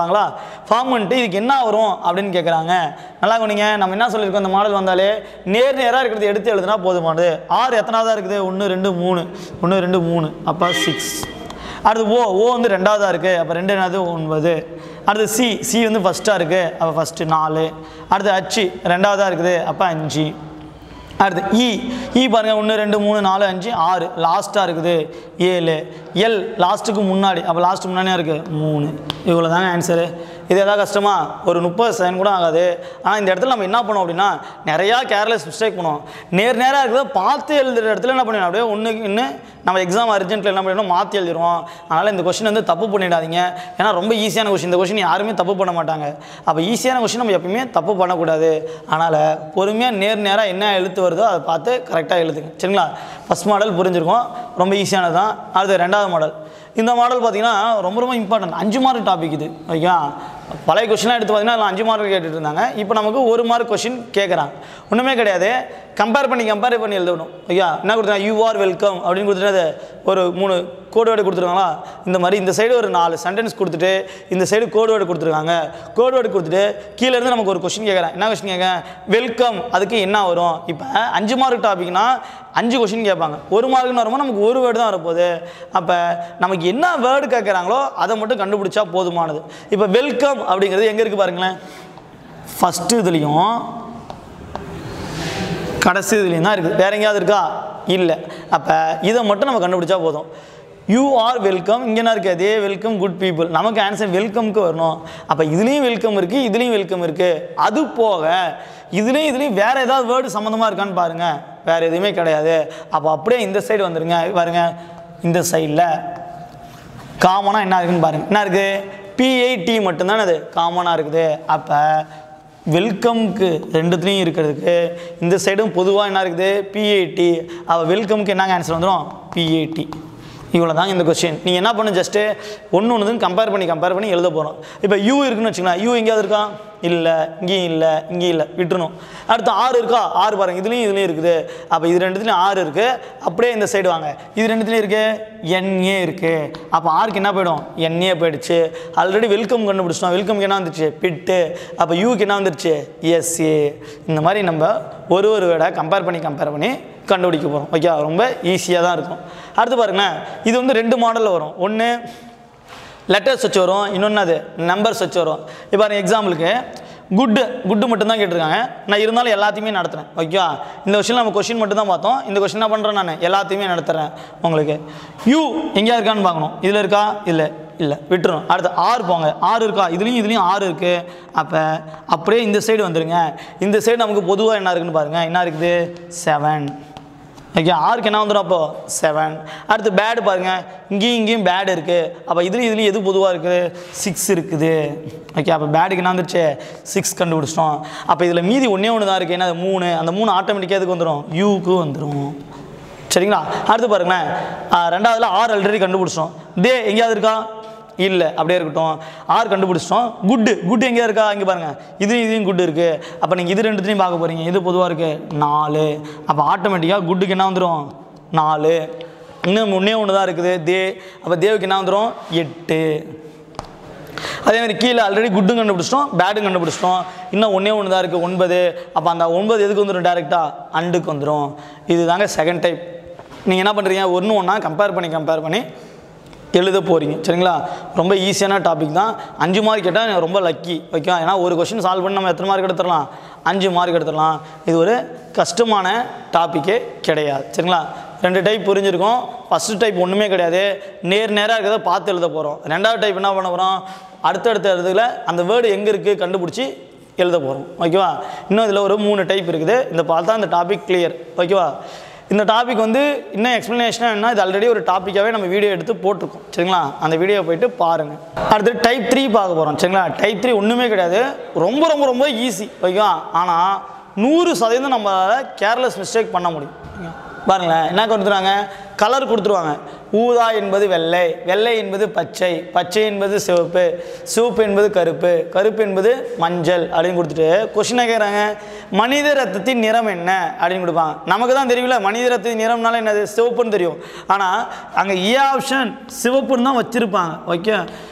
[SPEAKER 1] பண்ணுறாங்களா ஃபார்ம் பண்ணிட்டு இதுக்கு என்ன வரும் அப்படின்னு கேட்குறாங்க நல்லா கவனிங்க நம்ம என்ன சொல்லியிருக்கோம் இந்த மாடல் வந்தாலே நேர் நேராக இருக்கிறது எடுத்து எழுதுனா போதுமானது ஆறு எத்தனாவதாக இருக்குது ஒன்று ரெண்டு மூணு ஒன்று ரெண்டு மூணு அப்போ சிக்ஸ் அடுத்து ஓ ஓ வந்து ரெண்டாவதாக இருக்குது அப்போ ரெண்டு என்னது ஒன்பது அடுத்து சி சி வந்து ஃபஸ்ட்டாக இருக்குது அப்போ ஃபஸ்ட்டு நாலு அடுத்து ஹச்சு ரெண்டாவதாக இருக்குது அப்போ அஞ்சு அடுத்து இ இ பாருங்கள் ஒன்று ரெண்டு மூணு நாலு அஞ்சு ஆறு லாஸ்ட்டாக இருக்குது ஏழு எல் லாஸ்ட்டுக்கு முன்னாடி அப்போ லாஸ்ட்டு முன்னாடியே இருக்குது மூணு இவ்வளோ தாங்க ஆன்சரு இது எதாவது கஷ்டமா ஒரு முப்பது செகண்ட் கூட ஆகாது ஆனால் இந்த இடத்துல நம்ம என்ன பண்ணோம் அப்படின்னா நிறையா கேர்லெஸ் மிஸ்டேக் பண்ணுவோம் நேர் நேராக இருக்கிறத பார்த்து எழுதுகிற இடத்துல என்ன பண்ணிடணும் அப்படியே ஒன்றுக்கு இன்னும் நம்ம எக்ஸாம் அர்ஜென்ட்டில் என்ன பண்ணிடணும் மாற்றி எழுதிடுவோம் அதனால் இந்த கொஷின் வந்து தப்பு பண்ணிடாதீங்க ஏன்னா ரொம்ப ஈஸியான கொஷின் இந்த கொஷின் யாருமே தப்பு பண்ண மாட்டாங்க அப்போ ஈஸியான கொஷின் நம்ம எப்பயுமே தப்பு பண்ணக்கூடாது அதனால் பொறுமையாக நேர் நேராக என்ன எழுத்து வருதோ அதை பார்த்து கரெக்டாக எழுதுங்க சரிங்களா ஃபஸ்ட் மாடல் புரிஞ்சிருக்கும் ரொம்ப ஈஸியானது தான் அடுத்து ரெண்டாவது மாடல் இந்த மாடல் பார்த்தீங்கன்னா ரொம்ப ரொம்ப இம்பார்ட்டன்ட் அஞ்சு மார்க் டாபிக் இது ஓகே பழைய கொஷின்லாம் எடுத்து பார்த்தீங்கன்னா அதில் அஞ்சு மார்க் கேட்டுட்டு இருந்தாங்க இப்போ நமக்கு ஒரு மார்க் கொஷின் கேட்குறாங்க ஒன்றுமே கிடையாது கம்பேர் பண்ணி கம்பேர் பண்ணி எழுதணும் ஐயா என்ன கொடுத்தாங்க யூ ஆர் வெல்கம் அப்படின்னு கொடுத்துட்டு அது ஒரு மூணு கோடு வேர்டு கொடுத்துருக்காங்களா இந்த மாதிரி இந்த சைடு ஒரு நாலு சென்டென்ஸ் கொடுத்துட்டு இந்த சைடு கோடு வேர்டு கொடுத்துருக்காங்க கோடு வேர்டு கொடுத்துட்டு கீழே இருந்து நமக்கு ஒரு கொஷின் கேட்குறேன் என்ன கொஷின் கேட்க வெல்கம் அதுக்கு என்ன வரும் இப்போ அஞ்சு மார்க் டாபிக்னா அஞ்சு கொஷின் கேட்பாங்க ஒரு மார்க்னு வரும்போது நமக்கு ஒரு வேர்டு தான் வரப்போகுது அப்போ நமக்கு என்ன வேர்டு கேட்குறாங்களோ அதை மட்டும் கண்டுபிடிச்சா போதுமானது இப்போ வெல்கம் அப்படிங்கிறது எங்கே இருக்குது பாருங்களேன் ஃபஸ்ட்டு இதுலேயும் கடைசி இதுலேயும் தான் இருக்குது வேற எங்கேயாவது இருக்கா இல்லை அப்போ இதை மட்டும் நம்ம கண்டுபிடிச்சா போதும் யூ ஆர் வெல்கம் இங்கே என்ன இருக்குது அதே வெல்கம் குட் பீப்புள் நமக்கு ஆன்சர் வெல்கம்க்கு வரணும் அப்போ இதுலேயும் வெல்கம் இருக்குது இதுலேயும் வெல்கம் இருக்குது அது போக இதுலேயும் இதுலேயும் வேறு ஏதாவது வேர்டு சம்மந்தமாக இருக்கான்னு பாருங்கள் வேறு எதுவுமே கிடையாது அப்போ அப்படியே இந்த சைடு வந்துருங்க பாருங்க இந்த சைடில் காமனாக என்ன இருக்குன்னு பாருங்க என்ன இருக்குது பிஐடி மட்டும்தானே அது காமனாக இருக்குது அப்போ வெல்கம்க்கு ரெண்டுத்துலேயும் இருக்கிறதுக்கு இந்த சைடும் பொதுவாக என்ன இருக்குது பிஏடி அவள் வெல்கம்க்கு என்னங்க ஆன்சர் வந்துடும் பிஏடி இவ்வளோ தாங்க இந்த கொஸ்டின் நீங்கள் என்ன பண்ணு ஜஸ்ட்டு ஒன்று ஒன்று கம்பேர் பண்ணி கம்பேர் பண்ணி எழுத போகிறோம் இப்போ யூ இருக்குன்னு வச்சுக்கலாம் யூ எங்கேயாவது இருக்கா இல்லை இங்கேயும் இல்லை இங்கேயும் இல்லை விட்டுறணும் அடுத்து ஆறு இருக்கா ஆறு பாருங்க இதுலேயும் இதுலேயும் இருக்குது அப்போ இது ரெண்டுத்துலேயும் ஆறு இருக்குது அப்படியே இந்த சைடு வாங்க இது ரெண்டுத்துலேயும் இருக்குது என்ஏ இருக்குது அப்போ ஆருக்கு என்ன போயிடும் என்ஏ போயிடுச்சு ஆல்ரெடி வெல்கம் கண்டுபிடிச்சிட்டோம் வெல்கம்க்கு என்ன வந்துருச்சு பிட்டு அப்போ யூக்கு என்ன வந்துருச்சு எஸ்ஏ இந்த மாதிரி நம்ம ஒரு ஒரு வேர்டை கம்பேர் பண்ணி கம்பேர் பண்ணி கண்டுபிடிக்க போகிறோம் ஓகே ரொம்ப ஈஸியாக தான் இருக்கும் அடுத்து பாருங்களேன் இது வந்து ரெண்டு மாடலில் வரும் ஒன்று லெட்டர்ஸ் வச்சு வரும் இன்னொன்று அது நம்பர்ஸ் வச்சு வரும் இப்போ பாருங்க எக்ஸாம்பிளுக்கு குட்டு குட்டு மட்டும்தான் கேட்டிருக்காங்க நான் இருந்தாலும் எல்லாத்தையுமே நடத்துகிறேன் ஓகே இந்த கொஷின் நம்ம கொஷின் மட்டும் தான் பார்த்தோம் இந்த கொஷின் என்ன பண்ணுறேன் நான் எல்லாத்தையுமே நடத்துகிறேன் உங்களுக்கு யூ எங்கேயா இருக்கான்னு பார்க்கணும் இதில் இருக்கா இல்லை இல்லை விட்டுரும் அடுத்து ஆறு போங்க ஆறு இருக்கா இதுலேயும் இதுலேயும் ஆறு இருக்குது அப்போ அப்படியே இந்த சைடு வந்துருங்க இந்த சைடு நமக்கு பொதுவாக என்ன இருக்குன்னு பாருங்கள் என்ன இருக்குது செவன் ஓகே ஆருக்கு என்ன வந்துடும் அப்போ செவன் அடுத்து பேடு பாருங்க இங்கேயும் இங்கேயும் பேடு இருக்குது அப்போ இதுலேயும் இதுலேயும் எது பொதுவாக இருக்குது சிக்ஸ் இருக்குது ஓகே அப்போ பேடுக்கு என்ன வந்துருச்சு சிக்ஸ் கண்டுபிடிச்சிட்டோம் அப்போ இதில் மீதி ஒன்றே ஒன்று தான் இருக்குது என்ன அது மூணு அந்த மூணு ஆட்டோமேட்டிக்காக எதுக்கு வந்துடும் யூக்கு வந்துடும் சரிங்களா அடுத்து பாருங்களேன் ஆ, ரெண்டாவதுல ஆறு ஆல்ரெடி கண்டுபிடிச்சிட்டோம் தே எங்கேயாவது இருக்கா இல்லை அப்படியே இருக்கட்டும் ஆறு கண்டுபிடிச்சிட்டோம் குட்டு குட்டு எங்கேயா இருக்கா இங்கே பாருங்கள் இதுலையும் இதையும் குட்டு இருக்குது அப்போ நீங்கள் இது ரெண்டுத்தையும் பார்க்க போகிறீங்க இது பொதுவாக இருக்குது நாலு அப்போ ஆட்டோமேட்டிக்காக குட்டுக்கு என்ன வந்துடும் நாலு இன்னும் ஒன்றே ஒன்று தான் இருக்குது தே அப்போ தேவுக்கு என்ன வந்துடும் எட்டு அதே மாதிரி கீழே ஆல்ரெடி குட்டும் கண்டுபிடிச்சிட்டோம் பேடும் கண்டுபிடிச்சிட்டோம் இன்னும் ஒன்றே ஒன்று தான் இருக்குது ஒன்பது அப்போ அந்த ஒன்பது எதுக்கு வந்துடும் டேரெக்டாக அண்டுக்கு வந்துடும் இது தாங்க செகண்ட் டைப் நீங்கள் என்ன பண்ணுறீங்க ஒன்று ஒன்றா கம்பேர் பண்ணி கம்பேர் பண்ணி எழுத போகிறீங்க சரிங்களா ரொம்ப ஈஸியான டாபிக் தான் அஞ்சு மார்க் கேட்டால் ரொம்ப லக்கி ஓகே ஏன்னா ஒரு கொஷின் சால்வ் பண்ணி நம்ம எத்தனை மார்க் எடுத்துடலாம் அஞ்சு மார்க் எடுத்துடலாம் இது ஒரு கஷ்டமான டாப்பிக்கே கிடையாது சரிங்களா ரெண்டு டைப் புரிஞ்சிருக்கும் ஃபஸ்ட்டு டைப் ஒன்றுமே கிடையாது நேர் நேராக இருக்கிறத பார்த்து எழுத போகிறோம் ரெண்டாவது டைப் என்ன பண்ண போகிறோம் அடுத்தடுத்த இடத்துல அந்த வேர்டு எங்கே இருக்குது கண்டுபிடிச்சி எழுத போகிறோம் ஓகேவா இன்னும் இதில் ஒரு மூணு டைப் இருக்குது இந்த பார்த்தா இந்த டாபிக் கிளியர் ஓகேவா இந்த டாபிக் வந்து இன்னும் எக்ஸ்ப்ளனேஷனாக என்ன இது ஆல்ரெடி ஒரு டாப்பிக்காகவே நம்ம வீடியோ எடுத்து போட்டிருக்கோம் சரிங்களா அந்த வீடியோ போயிட்டு பாருங்கள் அடுத்து டைப் த்ரீ பார்க்க போகிறோம் சரிங்களா டைப் த்ரீ ஒன்றுமே கிடையாது ரொம்ப ரொம்ப ரொம்ப ஈஸி ஓகேவா ஆனால் நூறு சதவீதம் நம்மளால் கேர்லெஸ் மிஸ்டேக் பண்ண முடியும் ஓகேவா? பாருங்களேன் என்ன கொடுத்துருவாங்க கலர் கொடுத்துருவாங்க ஊதா என்பது வெள்ளை வெள்ளை என்பது பச்சை பச்சை என்பது சிவப்பு சிவப்பு என்பது கருப்பு கருப்பு என்பது மஞ்சள் அப்படின்னு கொடுத்துட்டு கொஷினை கேட்குறாங்க மனித ரத்தத்தின் நிறம் என்ன அப்படின்னு கொடுப்பாங்க நமக்கு தான் தெரியல மனித ரத்தத்தின் நிறம்னால என்னது சிவப்புன்னு தெரியும் ஆனால் அங்கே ஏ ஆப்ஷன் சிவப்புன்னு தான் வச்சுருப்பாங்க ஓகே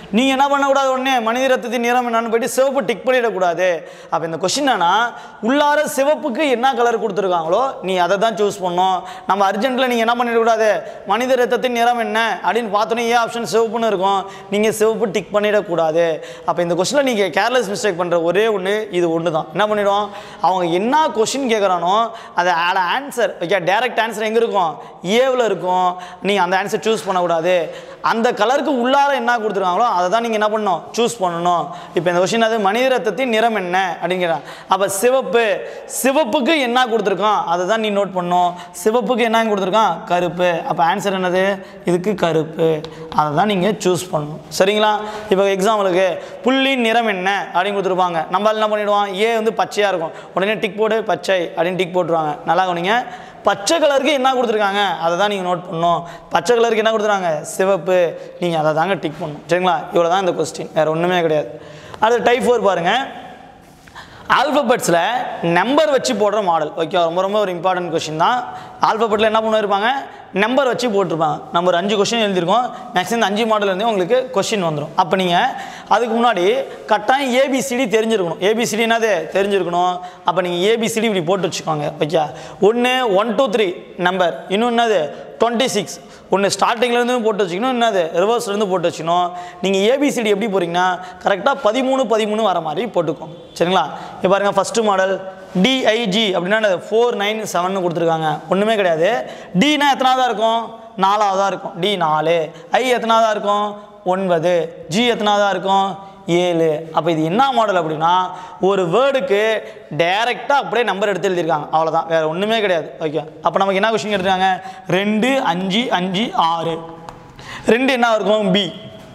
[SPEAKER 1] நீங்கள் என்ன பண்ணக்கூடாது உடனே மனித ரத்தத்தின் நிறம் என்னன்னு போயிட்டு சிவப்பு டிக் பண்ணிடக்கூடாது அப்போ இந்த கொஷின் என்னன்னா உள்ளார சிவப்புக்கு என்ன கலர் கொடுத்துருக்காங்களோ நீ அதை தான் சூஸ் பண்ணணும் நம்ம அர்ஜென்ட்டில் நீங்கள் என்ன பண்ணிடக்கூடாது மனித ரத்தத்தின் நிறம் என்ன அப்படின்னு பார்த்தோன்னே ஏன் ஆப்ஷன் சிவப்புன்னு இருக்கும் நீங்கள் சிவப்பு டிக் பண்ணிடக்கூடாது அப்போ இந்த கொஸ்டினில் நீங்கள் கேர்லெஸ் மிஸ்டேக் பண்ணுற ஒரே ஒன்று இது ஒன்று தான் என்ன பண்ணிடும் அவங்க என்ன கொஷின் கேட்குறானோ அதை ஆட ஆன்சர் ஓகே டேரக்ட் ஆன்சர் எங்கே இருக்கும் ஏவில் இருக்கும் நீங்கள் அந்த ஆன்சர் சூஸ் பண்ணக்கூடாது அந்த கலருக்கு உள்ளார என்ன கொடுத்துருக்காங்களோ அதை தான் நீங்கள் என்ன பண்ணணும் சூஸ் பண்ணணும் இப்போ இந்த கொஷின் அது மனித ரத்தத்தின் நிறம் என்ன அப்படிங்கிறான் அப்போ சிவப்பு சிவப்புக்கு என்ன கொடுத்துருக்கான் அதை தான் நீ நோட் பண்ணணும் சிவப்புக்கு என்ன கொடுத்துருக்கான் கருப்பு அப்போ ஆன்சர் என்னது இதுக்கு கருப்பு அதை தான் நீங்கள் சூஸ் பண்ணணும் சரிங்களா இப்போ எக்ஸாம்பிளுக்கு புள்ளியின் நிறம் என்ன அப்படின்னு கொடுத்துருப்பாங்க நம்ம என்ன பண்ணிடுவோம் ஏ வந்து பச்சையாக இருக்கும் உடனே டிக் போடு பச்சை அப்படின்னு டிக் போட்டுருவாங்க நல்லா கவனிங்க பச்சை கலருக்கு என்ன கொடுத்துருக்காங்க அதை தான் நீங்கள் நோட் பண்ணணும் பச்சை கலருக்கு என்ன கொடுத்துருக்காங்க சிவப்பு நீங்கள் அதை தாங்க டிக் பண்ணணும் சரிங்களா இவ்வளோ தான் இந்த கொஸ்டின் வேறு ஒன்றுமே கிடையாது அடுத்து டைப் ஃபோர் பாருங்கள் ஆல்ஃபபெட்ஸில் நம்பர் வச்சு போடுற மாடல் ஓகே ரொம்ப ரொம்ப ஒரு இம்பார்ட்டன்ட் கொஷின் தான் ஆல்ஃபபெட்டில் என்ன பண்ணிருப்பாங்க நம்பர் வச்சு போட்டிருப்பாங்க நம்ம ஒரு அஞ்சு கொஷின் எழுதியிருக்கோம் மேக்ஸிமம் இந்த அஞ்சு மாடல் வந்து உங்களுக்கு கொஷின் வந்துடும் அப்போ நீங்கள் அதுக்கு முன்னாடி கட்டாயம் ஏபிசிடி தெரிஞ்சிருக்கணும் ஏபிசிடி என்னது தெரிஞ்சிருக்கணும் அப்போ நீங்கள் ஏபிசிடி இப்படி போட்டு வச்சுக்கோங்க ஓகே ஒன்று ஒன் டூ த்ரீ நம்பர் இன்னும் என்னது டுவெண்ட்டி சிக்ஸ் ஒன்று ஸ்டார்டிங்லேருந்து போட்டு வச்சுக்கணும் என்னது ரிவர்ஸ்லேருந்து போட்டு வச்சுக்கணும் நீங்கள் ஏபிசிடி எப்படி போகிறீங்கன்னா கரெக்டாக பதிமூணு பதிமூணு வர மாதிரி போட்டுக்கோங்க சரிங்களா இப்போ பாருங்கள் ஃபஸ்ட்டு மாடல் டிஐஜி அப்படின்னா ஃபோர் நைன் செவன் கொடுத்துருக்காங்க ஒன்றுமே கிடையாது டினா எத்தனாவதாக இருக்கும் நாலாவதாக இருக்கும் டி நாலு ஐ எத்தனாவதாக இருக்கும் ஒன்பது ஜி எத்தனாவதாக இருக்கும் ஏழு அப்போ இது என்ன மாடல் அப்படின்னா ஒரு வேர்டுக்கு டைரெக்டாக அப்படியே நம்பர் எடுத்து எழுதியிருக்காங்க அவ்வளோதான் வேறு ஒன்றுமே கிடையாது ஓகே அப்போ நமக்கு என்ன கொஷின் எடுத்துருக்காங்க ரெண்டு அஞ்சு அஞ்சு ஆறு ரெண்டு என்ன இருக்கும் பி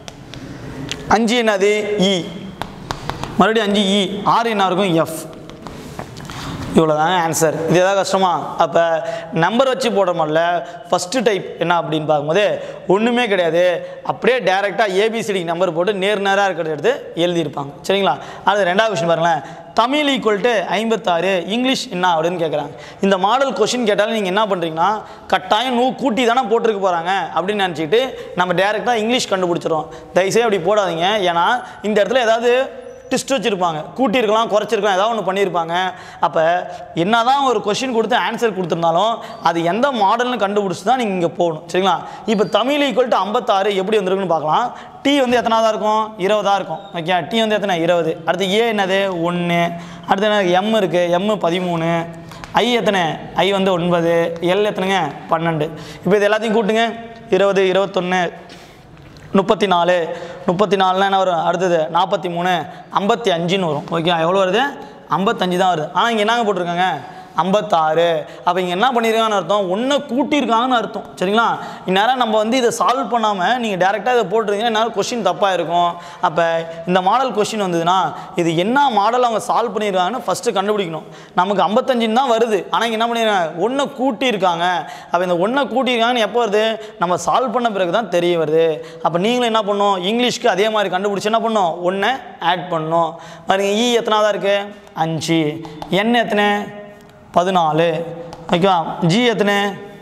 [SPEAKER 1] அஞ்சு என்னது இ மறுபடியும் அஞ்சு இ ஆறு என்ன இருக்கும் எஃப் இவ்வளோதாங்க ஆன்சர் இது எதாவது கஷ்டமா அப்போ நம்பர் வச்சு போடுற மாதிரில ஃபஸ்ட்டு டைப் என்ன அப்படின்னு பார்க்கும்போது ஒன்றுமே கிடையாது அப்படியே டேரெக்டாக ஏபிசிடி நம்பர் போட்டு நேர் நேராக இருக்கிறத எடுத்து எழுதியிருப்பாங்க சரிங்களா அது ரெண்டாவது கொஸ்டின் பாருங்களேன் தமிழ் ஈக்குவல் டு ஐம்பத்தாறு இங்கிலீஷ் என்ன அப்படின்னு கேட்குறாங்க இந்த மாடல் கொஷின் கேட்டாலும் நீங்கள் என்ன பண்ணுறீங்கன்னா கட்டாயம் நூ கூட்டி தானே போட்டிருக்க போகிறாங்க அப்படின்னு நினச்சிக்கிட்டு நம்ம டேரெக்டாக இங்கிலீஷ் கண்டுபிடிச்சிரும் தயவுசெய்து அப்படி போடாதீங்க ஏன்னா இந்த இடத்துல ஏதாவது டிஸ்ட் வச்சுருப்பாங்க கூட்டியிருக்கலாம் குறைச்சிருக்கலாம் ஏதாவது ஒன்று பண்ணியிருப்பாங்க அப்போ என்னதான் ஒரு கொஷின் கொடுத்து ஆன்சர் கொடுத்துருந்தாலும் அது எந்த மாடல்னு கண்டுபிடிச்சி தான் நீங்கள் இங்கே போகணும் சரிங்களா இப்போ தமிழ் ஈக்குவல் டு ஐம்பத்தாறு எப்படி வந்திருக்குன்னு பார்க்கலாம் டி வந்து எத்தனாவதாக இருக்கும் இருபதாக இருக்கும் ஓகே டி வந்து எத்தனை இருபது அடுத்து ஏ என்னது ஒன்று அடுத்து என்ன எம் இருக்குது எம் பதிமூணு ஐ எத்தனை ஐ வந்து ஒன்பது எல் எத்தனைங்க பன்னெண்டு இப்போ இது எல்லாத்தையும் கூட்டுங்க இருபது இருபத்தொன்று முப்பத்தி நாலு முப்பத்தி நாலுனா என்ன வரும் அடுத்தது நாற்பத்தி மூணு ஐம்பத்தி அஞ்சுன்னு வரும் ஓகே எவ்வளோ வருது ஐம்பத்தஞ்சு தான் வருது ஆனால் இங்கே என்னங்க போட்டிருக்காங்க ஐம்பத்தாறு அப்போ இங்கே என்ன பண்ணியிருக்காங்கன்னு அர்த்தம் ஒன்றை கூட்டியிருக்காங்கன்னு அர்த்தம் சரிங்களா இந்நேரம் நம்ம வந்து இதை சால்வ் பண்ணாமல் நீங்கள் டேரெக்டாக இதை போட்டுருந்தீங்கன்னா இந்நேரம் கொஷின் தப்பாக இருக்கும் அப்போ இந்த மாடல் கொஷின் வந்ததுன்னா இது என்ன மாடல் அவங்க சால்வ் பண்ணியிருக்காங்கன்னு ஃபஸ்ட்டு கண்டுபிடிக்கணும் நமக்கு ஐம்பத்தஞ்சுன்னு தான் வருது ஆனால் இங்கே என்ன பண்ணியிருக்காங்க ஒன்றை கூட்டியிருக்காங்க அப்போ இந்த ஒன்றை கூட்டியிருக்காங்கன்னு எப்போ வருது நம்ம சால்வ் பண்ண பிறகு தான் தெரிய வருது அப்போ நீங்களும் என்ன பண்ணணும் இங்கிலீஷ்க்கு அதே மாதிரி கண்டுபிடிச்சி என்ன பண்ணணும் ஒன்றை ஆட் பண்ணணும் பாருங்க இ எத்தனாவதாக இருக்குது அஞ்சு என் எத்தனை பதினாலு ஓகேவா ஜி எத்தனை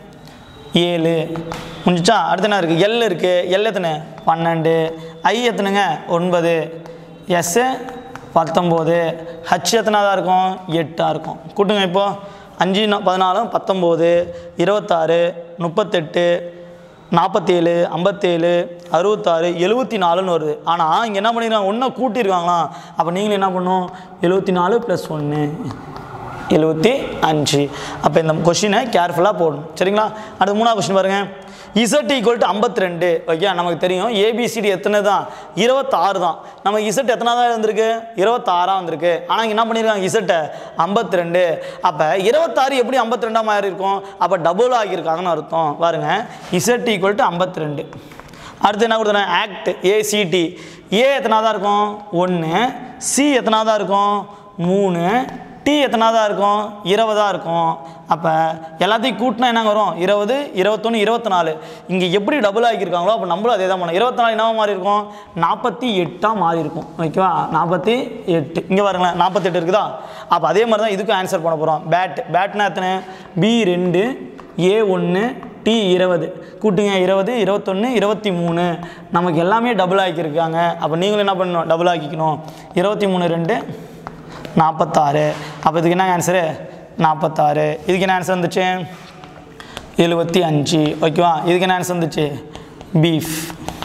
[SPEAKER 1] ஏழு முடிஞ்சிச்சா அடுத்து என்ன இருக்குது எல் இருக்குது எல் எத்தனை பன்னெண்டு ஐ எத்தனைங்க ஒன்பது எஸ்ஸு பத்தொம்போது ஹச் எத்தனாவதாக இருக்கும் எட்டாக இருக்கும் கூட்டுங்க இப்போது அஞ்சு நா- பதினாலும் பத்தொம்போது இருபத்தாறு முப்பத்தெட்டு நாற்பத்தேழு ஐம்பத்தேழு அறுபத்தாறு எழுபத்தி நாலுன்னு வருது ஆனால் இங்கே என்ன பண்ணிருக்காங்க ஒன்றை கூட்டியிருக்காங்களாம் அப்போ நீங்களும் என்ன பண்ணணும் எழுபத்தி நாலு ப்ளஸ் ஒன்று எழுபத்தி அஞ்சு அப்போ இந்த கொஷினை கேர்ஃபுல்லாக போடணும் சரிங்களா அடுத்து மூணாவது கொஷின் பாருங்கள் இசட் ஈக்குவல் டு ஐம்பத்தி ரெண்டு ஓகே நமக்கு தெரியும் ஏபிசிடி எத்தனை தான் இருபத்தாறு தான் நம்ம இசட் எத்தனை தான் வந்திருக்கு இருபத்தாறாக வந்திருக்கு ஆனால் இங்கே என்ன பண்ணியிருக்காங்க இசட்டை ஐம்பத்தி ரெண்டு அப்போ இருபத்தாறு எப்படி ஐம்பத்தி ரெண்டாக மாறி இருக்கும் அப்போ டபுள் ஆகியிருக்காங்கன்னு அர்த்தம் பாருங்க இசட் ஈக்குவல் டு ஐம்பத்தி ரெண்டு அடுத்து என்ன கொடுத்துறேன் ஆக்ட் ஏசிடி ஏ எத்தனாவதாக இருக்கும் ஒன்று சி எத்தனாவதாக இருக்கும் மூணு டி எத்தனாவதாக இருக்கும் இருபதாக இருக்கும் அப்போ எல்லாத்தையும் கூட்டினா என்ன வரும் இருபது இருபத்தொன்று இருபத்தி நாலு இங்கே எப்படி டபுள் ஆக்கியிருக்காங்களோ அப்போ நம்மளும் அதே தான் பண்ணோம் இருபத்தி நாலு என்னவா மாறி இருக்கும் நாற்பத்தி எட்டாக மாறி இருக்கும் ஓகேவா நாற்பத்தி எட்டு இங்கே பாருங்களேன் நாற்பத்தெட்டு இருக்குதா அப்போ அதே மாதிரி தான் இதுக்கும் ஆன்சர் பண்ண போகிறோம் பேட் பேட்னா எத்தனை பி ரெண்டு ஏ ஒன்று டி இருபது கூட்டுங்க இருபது இருபத்தொன்று இருபத்தி மூணு நமக்கு எல்லாமே டபுள் ஆக்கியிருக்காங்க அப்போ நீங்களும் என்ன பண்ணணும் டபுள் ஆக்கிக்கணும் இருபத்தி மூணு ரெண்டு நாற்பத்தாறு அப்போ இதுக்கு என்ன ஆன்சரு நாற்பத்தாறு இதுக்கு என்ன ஆன்சர் வந்துச்சு எழுபத்தி அஞ்சு ஓகேவா இதுக்கு என்ன ஆன்சர் வந்துச்சு பீஃப்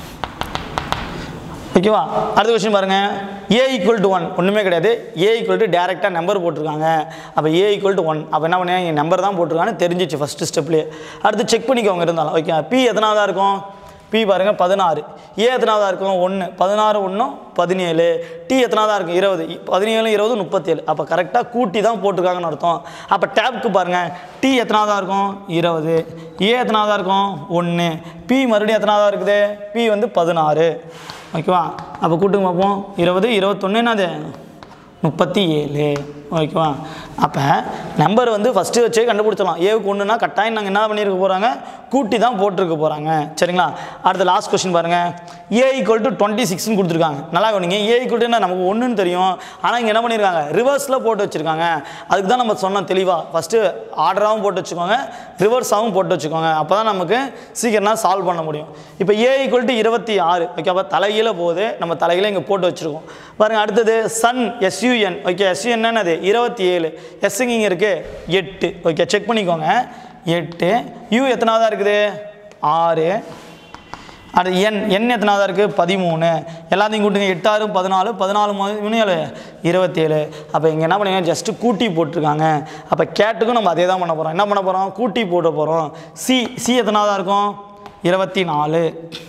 [SPEAKER 1] ஓகேவா அடுத்த கொஸ்டின் பாருங்க ஏ ஈக்குவல் டு ஒன் ஒன்றுமே கிடையாது ஏ ஈக்குவல் டு டேரெக்டாக நம்பர் போட்டிருக்காங்க அப்போ ஏ ஈக்குவல் டு ஒன் அப்போ என்ன பண்ணுங்க நம்பர் தான் போட்டிருக்கான்னு தெரிஞ்சிச்சு ஃபஸ்ட்டு ஸ்டெப்லேயே அடுத்து செக் பண்ணிக்கோங்க இருந்தாலும் ஓகே பி எத்தனாவதாக இருக்கும் பி பாருங்க பதினாறு ஏ எத்தனாவதாக இருக்கும் ஒன்று பதினாறு ஒன்றும் பதினேழு டி எத்தனாவதாக இருக்கும் இருபது பதினேழு இருபது முப்பத்தேழு அப்போ கரெக்டாக கூட்டி தான் போட்டிருக்காங்கன்னு அர்த்தம் அப்போ டேப்க்கு பாருங்கள் டி எத்தனாவதாக இருக்கும் இருபது ஏ எத்தனாவதாக இருக்கும் ஒன்று பி மறுபடியும் எத்தனாவதாக இருக்குது பி வந்து பதினாறு ஓகேவா அப்போ கூட்டுங்க பார்ப்போம் இருபது இருபத்தொன்று என்னது முப்பத்தி ஏழு ஓகேவா அப்போ நம்பர் வந்து ஃபஸ்ட்டு வச்சே கண்டுபிடிச்சலாம் ஏவுக்கு ஒன்றுனா கட்டாயம் நாங்கள் என்ன பண்ணியிருக்க போகிறாங்க கூட்டி தான் போட்டிருக்க போகிறாங்க சரிங்களா அடுத்த லாஸ்ட் கொஸ்டின் பாருங்கள் ஏ ஈக்குவல் டு டுவெண்ட்டி சிக்ஸ்னு கொடுத்துருக்காங்க நல்லா கவனிங்க ஏ ஈக்குவல் டு நமக்கு ஒன்றுன்னு தெரியும் ஆனால் இங்கே என்ன பண்ணியிருக்காங்க ரிவர்ஸில் போட்டு வச்சுருக்காங்க அதுக்கு தான் நம்ம சொன்னோம் தெளிவாக ஃபஸ்ட்டு ஆர்டராகவும் போட்டு வச்சுக்கோங்க ரிவர்ஸாகவும் போட்டு வச்சுக்கோங்க அப்போ தான் நமக்கு சீக்கிரமாக சால்வ் பண்ண முடியும் இப்போ ஏ ஈக்குவல் டு இருபத்தி ஆறு ஓகே அப்போ தலைகீழ போகுது நம்ம தலைகீழ இங்கே போட்டு வச்சுருக்கோம் பாருங்கள் அடுத்தது சன் எஸ்யூஎன் ஓகே எஸ்யூஎன் என்னது இருபத்தி ஏழு எஸ்ஸுங்க இங்கே இருக்குது எட்டு ஓகே செக் பண்ணிக்கோங்க எட்டு யூ எத்தனாவதாக இருக்குது ஆறு அடுத்து என் என் எத்தனாவதாக இருக்குது பதிமூணு எல்லாத்தையும் கூட்டுங்க எட்டாறு பதினாலு பதினாலு மூணு ஏழு இருபத்தேழு அப்போ இங்கே என்ன பண்ணுங்க ஜஸ்ட்டு கூட்டி போட்டிருக்காங்க அப்போ கேட்டுக்கும் நம்ம அதே தான் பண்ண போகிறோம் என்ன பண்ண போகிறோம் கூட்டி போட போகிறோம் சி சி எத்தனாவதாக இருக்கும் இருபத்தி நாலு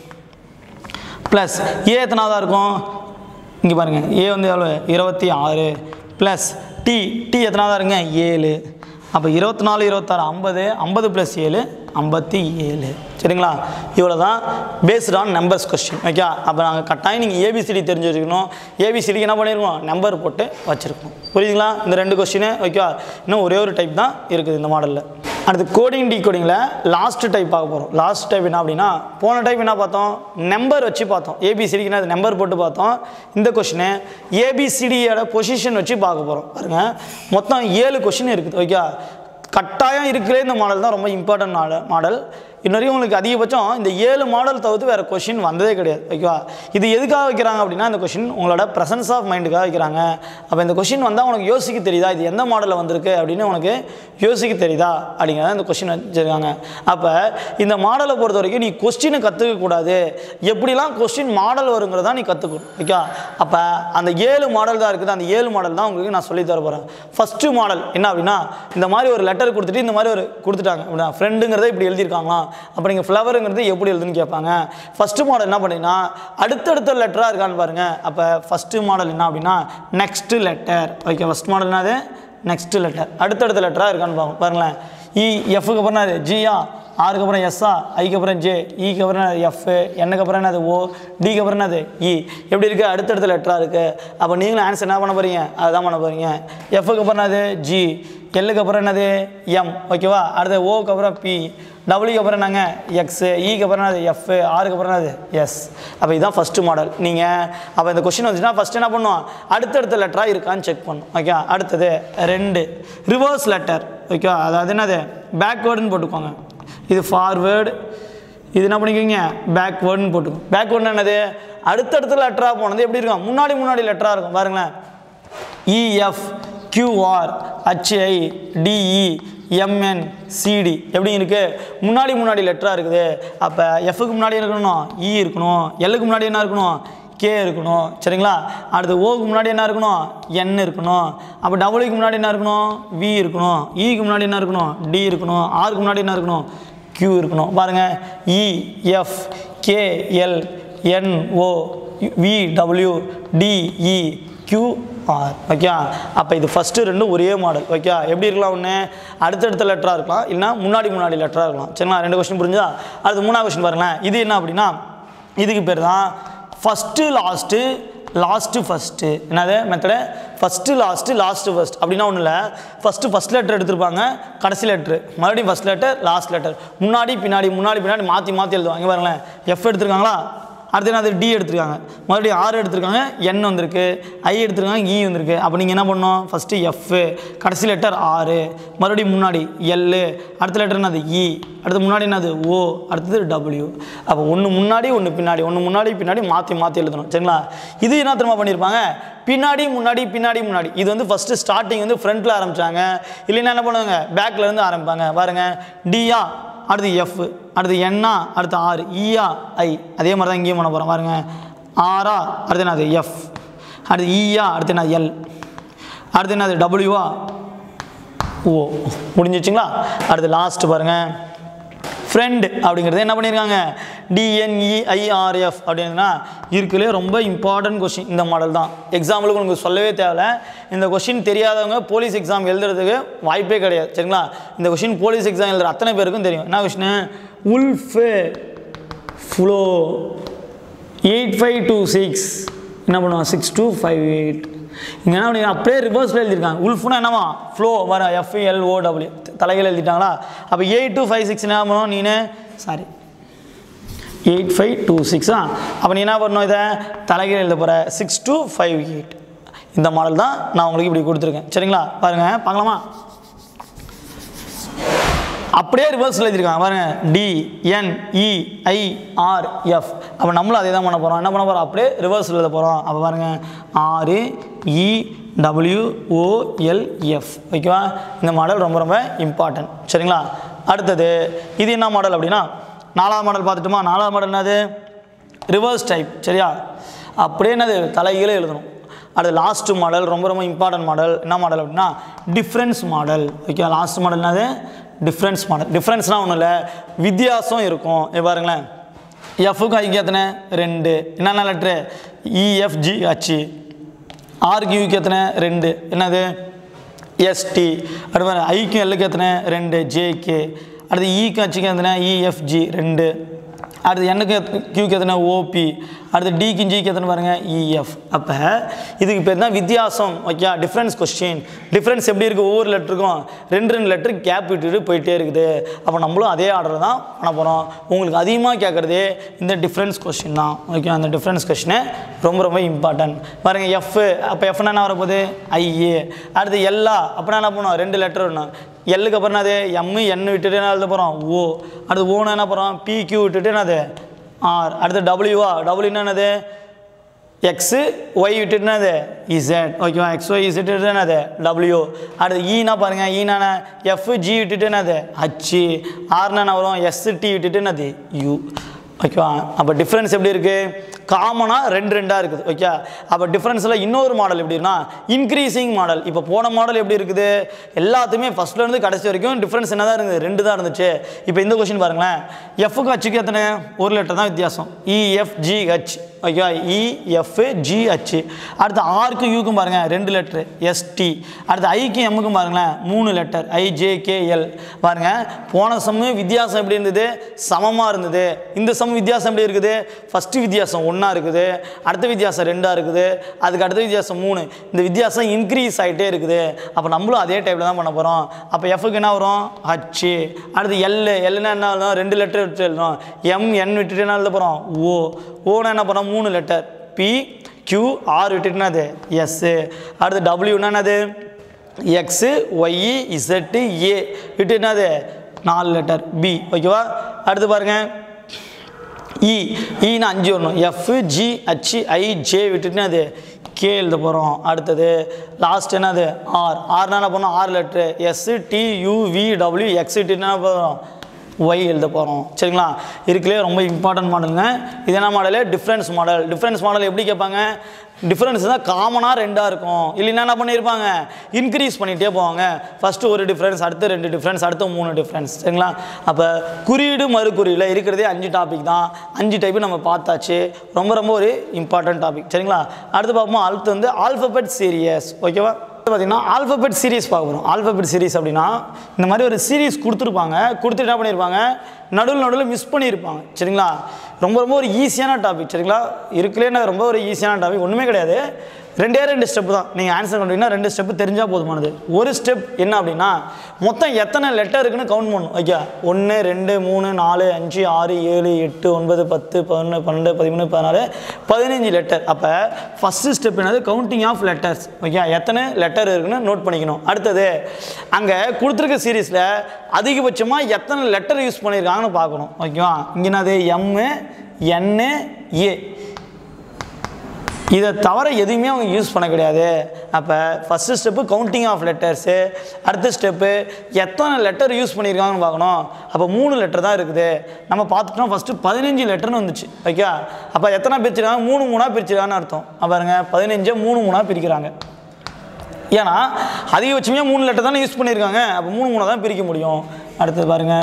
[SPEAKER 1] ப்ளஸ் ஏ எத்தனாவதாக இருக்கும் இங்கே பாருங்கள் ஏ வந்து எவ்வளோ இருபத்தி ஆறு ப்ளஸ் டி டி எத்தனாவதாக இருங்க ஏழு அப்போ இருபத்தி நாலு இருபத்தாறு ஐம்பது ஐம்பது ப்ளஸ் ஏழு ஐம்பத்தி ஏழு சரிங்களா இவ்வளோ தான் based on numbers question okay அப்போ நாங்கள் கட்டாயம் நீங்கள் ஏபிசிடி தெரிஞ்சு வச்சுக்கணும் ஏபிசிடிக்கு என்ன பண்ணியிருக்கோம் நம்பர் போட்டு வச்சுருக்கணும் புரியுதுங்களா இந்த ரெண்டு கொஸ்டினு ஓகே இன்னும் ஒரே ஒரு டைப் தான் இருக்குது இந்த மாடலில் அடுத்து கோடிங் டீகோடிங்கில் லாஸ்ட் டைப் பார்க்க போகிறோம் லாஸ்ட் டைப் என்ன அப்படின்னா போன டைப் என்ன பார்த்தோம் நம்பர் வச்சு பார்த்தோம் ஏபிசிடிக்கு அது நம்பர் போட்டு பார்த்தோம் இந்த கொஷினு ஏபிசிடியோட பொசிஷன் வச்சு பார்க்க போகிறோம் பாருங்க மொத்தம் ஏழு கொஷின் இருக்குது ஓகே கட்டாயம் இருக்கிற இந்த மாடல் தான் ரொம்ப இம்பார்ட்டன்ட் மாடல் இன்னொரையும் உங்களுக்கு அதிகபட்சம் இந்த ஏழு மாடல் தவிர்த்து வேறு கொஷின் வந்ததே கிடையாது ஓகேவா இது எதுக்காக வைக்கிறாங்க அப்படின்னா இந்த கொஷின் உங்களோட ப்ரெசன்ஸ் ஆஃப் மைண்டுக்காக வைக்கிறாங்க அப்போ இந்த கொஷின் வந்தால் உனக்கு யோசிக்க தெரியுதா இது எந்த மாடலில் வந்திருக்கு அப்படின்னு உனக்கு யோசிக்க தெரியுதா அப்படிங்கிறத இந்த கொஷின் வச்சுருக்காங்க அப்போ இந்த மாடலை பொறுத்த வரைக்கும் நீ கொஸ்டினை கற்றுக்கக்கூடாது எப்படிலாம் கொஸ்டின் மாடல் வருங்கிறதா நீ கற்றுக்கணும் ஓகே அப்போ அந்த ஏழு மாடல் தான் இருக்குது அந்த ஏழு மாடல் தான் உங்களுக்கு நான் சொல்லி தர போகிறேன் ஃபஸ்ட்டு மாடல் என்ன அப்படின்னா இந்த மாதிரி ஒரு லெட்டர் கொடுத்துட்டு இந்த மாதிரி ஒரு கொடுத்துட்டாங்க அப்படின்னா ஃப்ரெண்டுங்கிறத இப்படி எழுதியிருக்காங்களாம் அப்போ நீங்கள் ஃப்ளவருங்கிறது எப்படி எழுதுன்னு கேட்பாங்க ஃபஸ்ட்டு மாடல் என்ன பண்ணீங்கன்னா அடுத்தடுத்த லெட்டராக இருக்கான்னு பாருங்கள் அப்போ ஃபஸ்ட்டு மாடல் என்ன அப்படின்னா next letter okay first model என்னது நெக்ஸ்ட்டு லெட்டர் அடுத்தடுத்த லெட்டராக இருக்கான்னு பாருங்க பாருங்களேன் இ எஃப்க்கு அப்புறம் என்னது ஜியா ஆறுக்கு அப்புறம் எஸ்ஸா ஐக்கு அப்புறம் ஜே ஈக்கு அப்புறம் என்னது எஃப் என்னக்கு அப்புறம் என்னது ஓ டிக்கு அப்புறம் என்னது இ எப்படி இருக்குது அடுத்தடுத்த லெட்டராக இருக்குது அப்போ நீங்களும் ஆன்சர் என்ன பண்ண போகிறீங்க அதுதான் பண்ண போகிறீங்க எஃப்க்கு அப்புறம் என்னது ஜி எல்லுக்கு அப்புறம் என்னது எம் ஓகேவா அடுத்து ஓக்கு அப்புறம் பி டபுள்யூக்கு அப்புறம் என்னங்க எக்ஸு ஈக்கு அப்புறம் என்னது எஃப் ஆருக்கு அப்புறம் என்னது எஸ் அப்போ இதுதான் ஃபஸ்ட்டு மாடல் நீங்கள் அப்போ இந்த கொஸ்டின் வந்துச்சுன்னா ஃபஸ்ட்டு என்ன பண்ணுவோம் அடுத்தடுத்த லெட்டராக இருக்கான்னு செக் பண்ணும் ஓகே அடுத்தது ரெண்டு ரிவர்ஸ் லெட்டர் ஓகே அதாவது என்னது பேக்வேர்டுன்னு போட்டுக்கோங்க இது ஃபார்வேர்டு இது என்ன பண்ணிக்கோங்க பேக்வேர்டுன்னு போட்டுக்கோங்க பேக்வேர்டு என்னது அடுத்தடுத்த லெட்டராக போனது எப்படி இருக்கும் முன்னாடி முன்னாடி லெட்டராக இருக்கும் பாருங்களேன் E F Q R H I D E M N C D எப்படி இருக்குது முன்னாடி முன்னாடி லெட்டராக இருக்குது அப்போ எஃப்க்கு முன்னாடி இருக்கணும் இ இருக்கணும் எல்லுக்கு முன்னாடி என்ன இருக்கணும் கே இருக்கணும் சரிங்களா அடுத்து ஓக்கு முன்னாடி என்ன இருக்கணும் என் இருக்கணும் அப்போ டபுள்யூக்கு முன்னாடி என்ன இருக்கணும் வி இருக்கணும் இக்கு முன்னாடி என்ன இருக்கணும் டி இருக்கணும் ஆருக்கு முன்னாடி என்ன இருக்கணும் கியூ இருக்கணும் பாருங்கள் E F K L N O V W D E Q R okay அப்போ இது ஃபஸ்ட்டு ரெண்டும் ஒரே மாடல் ஓகே எப்படி இருக்கலாம் ஒன்று அடுத்தடுத்த லெட்டராக இருக்கலாம் இல்லைனா முன்னாடி முன்னாடி லெட்டராக இருக்கலாம் சரிங்களா ரெண்டு கொஸ்டின் புரிஞ்சா அடுத்து மூணாவது கொஸ்டின் பாருங்களேன் இது என்ன அப்படின்னா இதுக்கு பேர் தான் ஃபஸ்ட்டு லாஸ்ட்டு லாஸ்ட்டு ஃபஸ்ட்டு என்னது method first last last first அப்படின்னா ஒன்றும் இல்லை ஃபஸ்ட்டு ஃபஸ்ட் லெட்டர் எடுத்திருப்பாங்க கடைசி லெட்ரு மறுபடியும் ஃபஸ்ட் லெட்டர் லாஸ்ட் லெட்டர் முன்னாடி பின்னாடி முன்னாடி பின்னாடி மாற்றி மாற்றி எழுதுவாங்க இங்க பாருங்களேன் எஃப் எடுத்திருக்காங்களா அடுத்து என்னது டி எடுத்திருக்காங்க மறுபடியும் ஆர் எடுத்திருக்காங்க என் வந்திருக்கு ஐ எடுத்திருக்காங்க இ வந்திருக்கு அப்போ நீங்கள் என்ன பண்ணணும் ஃபஸ்ட்டு எஃப் கடைசி லெட்டர் ஆறு மறுபடியும் முன்னாடி எல்லு அடுத்த லெட்டர் என்னது இ அடுத்து முன்னாடி என்னது ஓ அடுத்தது டபிள்யூ அப்போ ஒன்று முன்னாடி ஒன்று பின்னாடி ஒன்று முன்னாடி பின்னாடி மாற்றி மாற்றி எழுதணும் சரிங்களா இது என்ன திரும்ப பண்ணியிருப்பாங்க பின்னாடி முன்னாடி பின்னாடி முன்னாடி இது வந்து ஃபஸ்ட்டு ஸ்டார்டிங் வந்து ஃப்ரண்ட்டில் ஆரம்பிச்சாங்க இல்லைன்னா என்ன பண்ணுவாங்க பேக்கில் இருந்து ஆரம்பிப்பாங்க பாருங்க டியா அடுத்து எஃப் அடுத்து என்னா அடுத்து ஆறு இயா ஐ அதே மாதிரி தான் இங்கேயும் பண்ண போகிறோம் பாருங்க ஆரா அடுத்து என்னது எஃப் அடுத்து இயா அடுத்து என்னது எல் அடுத்து என்னது டபிள்யூவா ஓ முடிஞ்சிச்சுங்களா அடுத்து லாஸ்ட் பாருங்க ஃப்ரெண்ட் அப்படிங்கிறது என்ன பண்ணியிருக்காங்க டிஎன்இஐஆர்எஃப் அப்படின்னா இருக்குலே ரொம்ப இம்பார்ட்டன்ட் கொஷின் இந்த மாடல் தான் எக்ஸாம்பிளுக்கு உங்களுக்கு சொல்லவே தேவையில்ல இந்த கொஷின் தெரியாதவங்க போலீஸ் எக்ஸாம் எழுதுறதுக்கு வாய்ப்பே கிடையாது சரிங்களா இந்த கொஷின் போலீஸ் எக்ஸாம் எழுதுற அத்தனை பேருக்கும் தெரியும் என்ன கொஷின் உல்ஃபு ஃப்ளோ எயிட் ஃபைவ் டூ சிக்ஸ் என்ன பண்ணுவான் சிக்ஸ் டூ ஃபைவ் எயிட் இங்கே என்ன பண்ணி அப்படியே ரிவர்ஸில் எழுதியிருக்காங்க உல்ஃப்னா என்னவா ஃப்ளோ வர எஃப்எல்ஓ டபிள்யூ தலைகள் எழுதிட்டாங்களா அப்போ எயிட் டூ ஃபைவ் சிக்ஸ் என்ன பண்ணுவோம் நீனு சாரி எயிட் ஃபைவ் டூ சிக்ஸா அப்போ நீ என்ன பண்ணணும் இதை தலைகீழ் எழுத போகிற சிக்ஸ் டூ ஃபைவ் எயிட் இந்த மாடல் தான் நான் உங்களுக்கு இப்படி கொடுத்துருக்கேன் சரிங்களா பாருங்கள் பார்க்கலாமா அப்படியே ரிவர்ஸில் எழுதியிருக்காங்க பாருங்க T N E I R F அப்போ நம்மளும் அதே தான் பண்ண போகிறோம் என்ன பண்ண போகிறோம் அப்படியே ரிவர்ஸில் எழுத போகிறோம் அப்போ பாருங்க ஆறு இ டபிள்யூ ஓஎல் எஃப் ஓகேவா இந்த மாடல் ரொம்ப ரொம்ப இம்பார்ட்டன்ட் சரிங்களா அடுத்தது இது என்ன மாடல் அப்படின்னா நாலாவது மாடல் பார்த்துட்டுமா நாலாவது மாடல் என்னது ரிவர்ஸ் டைப் சரியா அப்படியே என்னது தலைகீழே எழுதணும் அடுத்து லாஸ்ட் மாடல் ரொம்ப ரொம்ப இம்பார்ட்டன்ட் மாடல் என்ன மாடல் அப்படின்னா difference model okay last model என்னது டிஃப்ரென்ஸ் மாடல் டிஃப்ரென்ஸ்னால் ஒன்றும் இல்லை வித்தியாசம் இருக்கும் இங்க பாருங்களேன் எஃப்க்கு ஐக்கு எத்தனை ரெண்டு என்னென்ன லெட்ரு இஎஃப்ஜி ஹச் ஆர்க்கு யூக்கு எத்தனை ரெண்டு என்னது எஸ்டி அடுத்து பாருங்க ஐக்கும் எல்லுக்கு எத்தனை ரெண்டு ஜேகே அடுத்து ஈக்கு ஹச்சுக்கு எத்தனை இஎஃப்ஜி ரெண்டு அடுத்து என்னுக்கு கியூக்கு எத்தனை ஓபி அடுத்து டிக்கு ஜிக்கு எத்தனை பாருங்க இஎஃப் அப்போ இதுக்கு பேர் தான் வித்தியாசம் ஓகே டிஃப்ரென்ஸ் கொஸ்டின் டிஃப்ரென்ஸ் எப்படி இருக்குது ஒவ்வொரு லெட்டருக்கும் ரெண்டு ரெண்டு லெட்டர் கேப் விட்டுட்டு போயிட்டே இருக்குது அப்போ நம்மளும் அதே ஆர்டர் தான் பண்ண போகிறோம் உங்களுக்கு அதிகமாக கேட்குறதே இந்த டிஃப்ரென்ஸ் கொஸ்டின் தான் ஓகே அந்த டிஃப்ரென்ஸ் கொஸ்டினு ரொம்ப ரொம்ப இம்பார்ட்டன்ட் பாருங்க எஃப் அப்போ எஃப்னா என்ன வரப்போகுது ஐஏ அடுத்து எல்லா அப்படின்னா என்ன பண்ணுவோம் ரெண்டு லெட்டர் வேணும் எல்லுக்கு அப்புறம் என்னது எம்மு என் விட்டுட்டு என்ன எழுத போகிறோம் ஓ அடுத்து ஓனா என்ன போகிறோம் பிக்யூ விட்டுட்டு என்னது ஆர் அடுத்து டபிள்யூவா டபிள்யூ என்னது எக்ஸு ஒய் விட்டுட்டு என்னது இசட் ஓகேவா எக்ஸ் ஒய் இசட் என்னது டபிள்யூ அடுத்து ஈனா பாருங்க ஈனா எஃப் ஜி விட்டுட்டு என்னது ஹச்சு ஆர்னா என்ன வரும் எஸ் டி விட்டுட்டு என்னது யூ ஓகேவா அப்போ டிஃப்ரென்ஸ் எப்படி இருக்குது காமனாக ரெண்டு ரெண்டாக இருக்குது ஓகே அப்போ டிஃப்ரென்ஸில் இன்னொரு மாடல் எப்படின்னா இன்க்ரீசிங் மாடல் இப்போ போன மாடல் எப்படி இருக்குது எல்லாத்துமே ஃபஸ்ட்லேருந்து கடைசி வரைக்கும் டிஃப்ரென்ஸ் என்ன தான் இருந்தது ரெண்டு தான் இருந்துச்சு இப்போ இந்த கொஷின் பாருங்களேன் எஃப்க்கு ஹச்சுக்கு எத்தனை ஒரு லெட்டர் தான் வித்தியாசம் இஎஃப்ஜிஹெச் ஓகேவா இஎஃப் ஜிஹெச் அடுத்து ஆர்க்கு யூக்கும் பாருங்கள் ரெண்டு லெட்ரு எஸ்டி அடுத்து ஐக்கு எம்முக்கும் பாருங்களேன் மூணு லெட்டர் ஐஜேகேஎல் பாருங்கள் போன சம்மு வித்தியாசம் எப்படி இருந்தது சமமாக இருந்தது இந்த சம் வித்தியாசம் எப்படி இருக்குது ஃபஸ்ட்டு வித்தியாசம் ஒன்றா இருக்குது அடுத்த வித்தியாசம் ரெண்டாக இருக்குது அதுக்கு அடுத்த வித்தியாசம் மூணு இந்த வித்தியாசம் இன்க்ரீஸ் ஆகிட்டே இருக்குது அப்போ நம்மளும் அதே டைப்பில் தான் பண்ண போகிறோம் அப்போ எஃப்க்கு என்ன வரும் ஹச்சு அடுத்து எல் எல்னா என்ன எழுதணும் ரெண்டு லெட்டர் விட்டு எழுதணும் எம் என் விட்டுட்டு என்ன எழுத போகிறோம் ஓ ஓனா என்ன பண்ணோம் மூணு லெட்டர் பி கியூ ஆர் விட்டுட்டு என்னது எஸ்ஸு அடுத்து டபிள்யூனா என்னது எக்ஸு ஒய்இ இசட்டு ஏ விட்டு என்னது நாலு லெட்டர் பி ஓகேவா அடுத்து பாருங்கள் இ ஈன்னு அஞ்சு வரணும் F G H I J விட்டுட்டு அது கே எழுத போகிறோம் அடுத்தது லாஸ்ட் என்னது ஆர் ஆர்னா என்ன பண்ணோம் ஆறு letter S T U V W X என்ன போகிறோம் ஒய் எழுத போகிறோம் சரிங்களா இருக்குலே ரொம்ப இம்பார்ட்டன்ட் மாடலுங்க இது என்ன model difference model difference model எப்படி கேட்பாங்க டிஃப்ரென்ஸ் தான் காமனாக ரெண்டாக இருக்கும் இல்லைன்னா என்ன பண்ணியிருப்பாங்க இன்க்ரீஸ் பண்ணிகிட்டே போவாங்க ஃபஸ்ட்டு ஒரு டிஃப்ரென்ஸ் அடுத்து ரெண்டு டிஃப்ரென்ஸ் அடுத்து மூணு டிஃப்ரென்ஸ் சரிங்களா அப்போ குறியீடு மறுகுறியில் இருக்கிறதே அஞ்சு டாபிக் தான் அஞ்சு டைப்பு நம்ம பார்த்தாச்சு ரொம்ப ரொம்ப ஒரு இம்பார்ட்டன்ட் டாபிக் சரிங்களா அடுத்து பார்ப்போம் அடுத்து வந்து ஆல்ஃபபெட் சீரியஸ் ஓகேவா பார்த்தீங்கன்னா ஆல்ஃபபெட் சீரிஸ் பார்க்க போகிறோம் ஆல்ஃபபெட் சீரிஸ் அப்படின்னா இந்த மாதிரி ஒரு சீரிஸ் கொடுத்துருப்பாங்க கொடுத்துட்டு என்ன பண்ணியிருப்பாங்க நடுவில் நடுவில் மிஸ் பண்ணியிருப்பாங்க சரிங்களா ரொம்ப ரொம்ப ஒரு ஈஸியான டாபிக் சரிங்களா இருக்குலேயே ரொம்ப ஒரு ஈஸியான டாபிக் ஒன்றுமே கிடையாது ரெண்டே ரெண்டு ஸ்டெப் தான் நீங்கள் ஆன்சர் பண்ணுறீங்கன்னா ரெண்டு ஸ்டெப் தெரிஞ்சால் போதுமானது ஒரு ஸ்டெப் என்ன அப்படின்னா மொத்தம் எத்தனை லெட்டர் இருக்குன்னு கவுண்ட் பண்ணணும் ஓகே ஒன்று ரெண்டு மூணு நாலு அஞ்சு ஆறு ஏழு எட்டு ஒன்பது பத்து பதினொன்று பன்னெண்டு பதிமூணு பதினாலு பதினஞ்சு லெட்டர் அப்போ ஃபஸ்ட்டு ஸ்டெப் என்னது கவுண்டிங் ஆஃப் லெட்டர்ஸ் ஓகே எத்தனை லெட்டர் இருக்குன்னு நோட் பண்ணிக்கணும் அடுத்தது அங்கே கொடுத்துருக்க சீரீஸில் அதிகபட்சமாக எத்தனை லெட்டர் யூஸ் பண்ணியிருக்காங்கன்னு பார்க்கணும் ஓகேவா இங்கே என்னது எம்மு என்னு ஏ இதை தவிர எதுவுமே அவங்க யூஸ் பண்ண கிடையாது அப்போ first step counting of letters அடுத்த ஸ்டெப்பு எத்தனை லெட்டர் யூஸ் பண்ணியிருக்காங்கன்னு பார்க்கணும் அப்போ மூணு லெட்டர் தான் இருக்குது நம்ம பார்த்துட்டோம் ஃபஸ்ட்டு பதினஞ்சு லெட்டர்னு வந்துச்சு ஓகே அப்போ எத்தனை பிரிச்சிருக்காங்க மூணு மூணாக பிரிச்சிருக்காங்கன்னு அர்த்தம் அப்ப பாருங்க பதினஞ்சை மூணு மூணாக பிரிக்கிறாங்க ஏன்னா அதிகபட்சமே மூணு லெட்டர் தானே யூஸ் பண்ணியிருக்காங்க அப்போ மூணு மூணாக தான் பிரிக்க முடியும் அடுத்தது பாருங்கள்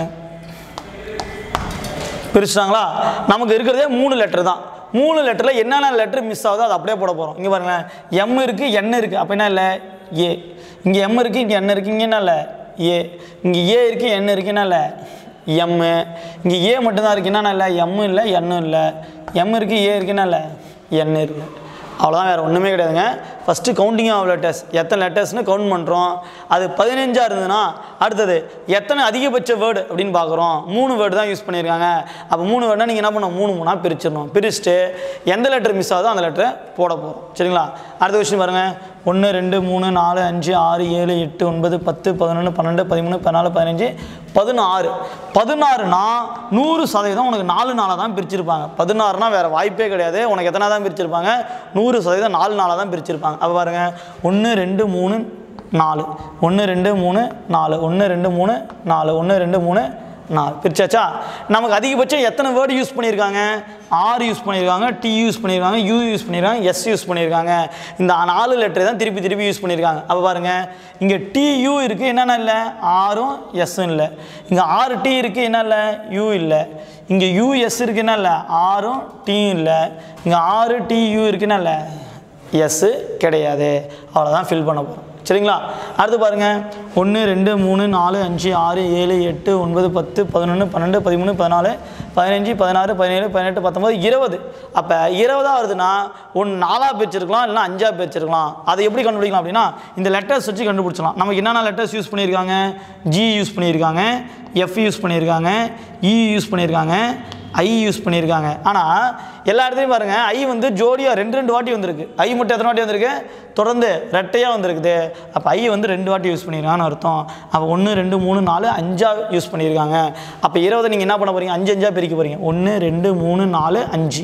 [SPEAKER 1] பிரிச்சிட்டாங்களா நமக்கு இருக்கிறதே மூணு லெட்டர் தான் மூணு லெட்டரில் என்னென்ன லெட்டர் மிஸ் ஆகுதோ அதை அப்படியே போட போகிறோம் இங்கே பாருங்களேன் எம் இருக்குது என் இருக்குது அப்போ என்ன இல்லை ஏ இங்கே எம் இருக்குது இங்கே என் இருக்குது இங்கே என்ன இல்லை ஏ இங்கே ஏ இருக்குது என் இருக்குது என்ன இல்லை எம்மு இங்கே ஏ மட்டும்தான் இருக்குது என்னென்ன இல்லை எம்மு இல்லை எண்ணும் இல்லை எம் இருக்குது ஏ இருக்குது என்ன இல்லை என் இல்லை அவ்வளோதான் வேறு ஒன்றுமே கிடையாதுங்க ஃபஸ்ட்டு கவுண்டிங் ஆஃப் லெட்டர்ஸ் எத்தனை லெட்டர்ஸ்னு கவுண்ட் பண்ணுறோம் அது பதினஞ்சாக இருந்ததுன்னா அடுத்தது எத்தனை அதிகபட்ச வேர்டு அப்படின்னு பார்க்குறோம் மூணு வேர்டு தான் யூஸ் பண்ணியிருக்காங்க அப்போ மூணு வேர்டுனா நீங்கள் என்ன பண்ணணும் மூணு மூணாக பிரிச்சிடணும் பிரிச்சுட்டு எந்த லெட்டர் மிஸ் ஆகுதோ அந்த லெட்டரை போட போகிறோம் சரிங்களா அடுத்த கொஸ்டின் பாருங்கள் ஒன்று ரெண்டு மூணு நாலு அஞ்சு ஆறு ஏழு எட்டு ஒன்பது பத்து பதினொன்று பன்னெண்டு பதிமூணு பதினாலு பதினஞ்சு பதினாறு பதினாறுனா நூறு சதவீதம் உனக்கு நாலு நாளாக தான் பிரிச்சிருப்பாங்க பதினாறுனா வேறு வாய்ப்பே கிடையாது உனக்கு எத்தனை தான் பிரிச்சிருப்பாங்க நூறு சதவீதம் நாலு நாளாக தான் பிரிச்சிருப்பாங்க அப்போ பாருங்கள் ஒன்று ரெண்டு மூணு நாலு ஒன்று ரெண்டு மூணு நாலு ஒன்று ரெண்டு மூணு நாலு ஒன்று ரெண்டு மூணு நாலு பிரிச்சாச்சா நமக்கு அதிகபட்சம் எத்தனை வேர்டு யூஸ் பண்ணியிருக்காங்க ஆர் யூஸ் பண்ணியிருக்காங்க டி யூஸ் பண்ணியிருக்காங்க யூ யூஸ் பண்ணியிருக்காங்க எஸ் யூஸ் பண்ணியிருக்காங்க இந்த நாலு லெட்டர் தான் திருப்பி திருப்பி யூஸ் பண்ணியிருக்காங்க அப்போ பாருங்கள் இங்கே டியூ இருக்குது என்னென்ன இல்லை ஆரும் எஸ்ஸும் இல்லை இங்கே ஆறு டி இருக்குது என்ன இல்லை யூ இல்லை இங்கே யூஎஸ் இருக்குது என்ன இல்லை ஆரும் டியும் இல்லை இங்கே ஆறு டி யூ இருக்குன்னா இல்லை எஸ்ஸு கிடையாது அவ்வளோதான் ஃபில் பண்ண போகிறோம் சரிங்களா அடுத்து பாருங்கள் ஒன்று ரெண்டு மூணு நாலு அஞ்சு ஆறு ஏழு எட்டு ஒன்பது பத்து பதினொன்று பன்னெண்டு பதிமூணு பதினாலு பதினஞ்சு பதினாறு பதினேழு பதினெட்டு பத்தொம்பது இருபது அப்போ இருபதாக வருதுன்னா ஒன்று நாலாக பிரிச்சிருக்கலாம் இல்லைனா அஞ்சாக பிரிச்சிருக்கலாம் அதை எப்படி கண்டுபிடிக்கலாம் அப்படின்னா இந்த லெட்டர்ஸ் வச்சு கண்டுபிடிச்சலாம் நமக்கு என்னென்ன லெட்டர்ஸ் யூஸ் பண்ணியிருக்காங்க ஜி யூஸ் பண்ணியிருக்காங்க எஃப் யூஸ் பண்ணியிருக்காங்க இ யூஸ் பண்ணியிருக்காங்க ஐ யூஸ் பண்ணியிருக்காங்க ஆனால் எல்லா இடத்துலையும் பாருங்கள் ஐ வந்து ஜோடியாக ரெண்டு ரெண்டு வாட்டி வந்திருக்கு ஐ மட்டும் எத்தனை வாட்டி வந்திருக்கு தொடர்ந்து ரெட்டையாக வந்திருக்குது அப்போ ஐ வந்து ரெண்டு வாட்டி யூஸ் பண்ணியிருக்காங்கன்னு அர்த்தம் அப்போ ஒன்று ரெண்டு மூணு நாலு அஞ்சாக யூஸ் பண்ணியிருக்காங்க அப்போ இருபதை நீங்கள் என்ன பண்ண போகிறீங்க அஞ்சு அஞ்சாக பிரிக்க போகிறீங்க ஒன்று ரெண்டு மூணு நாலு அஞ்சு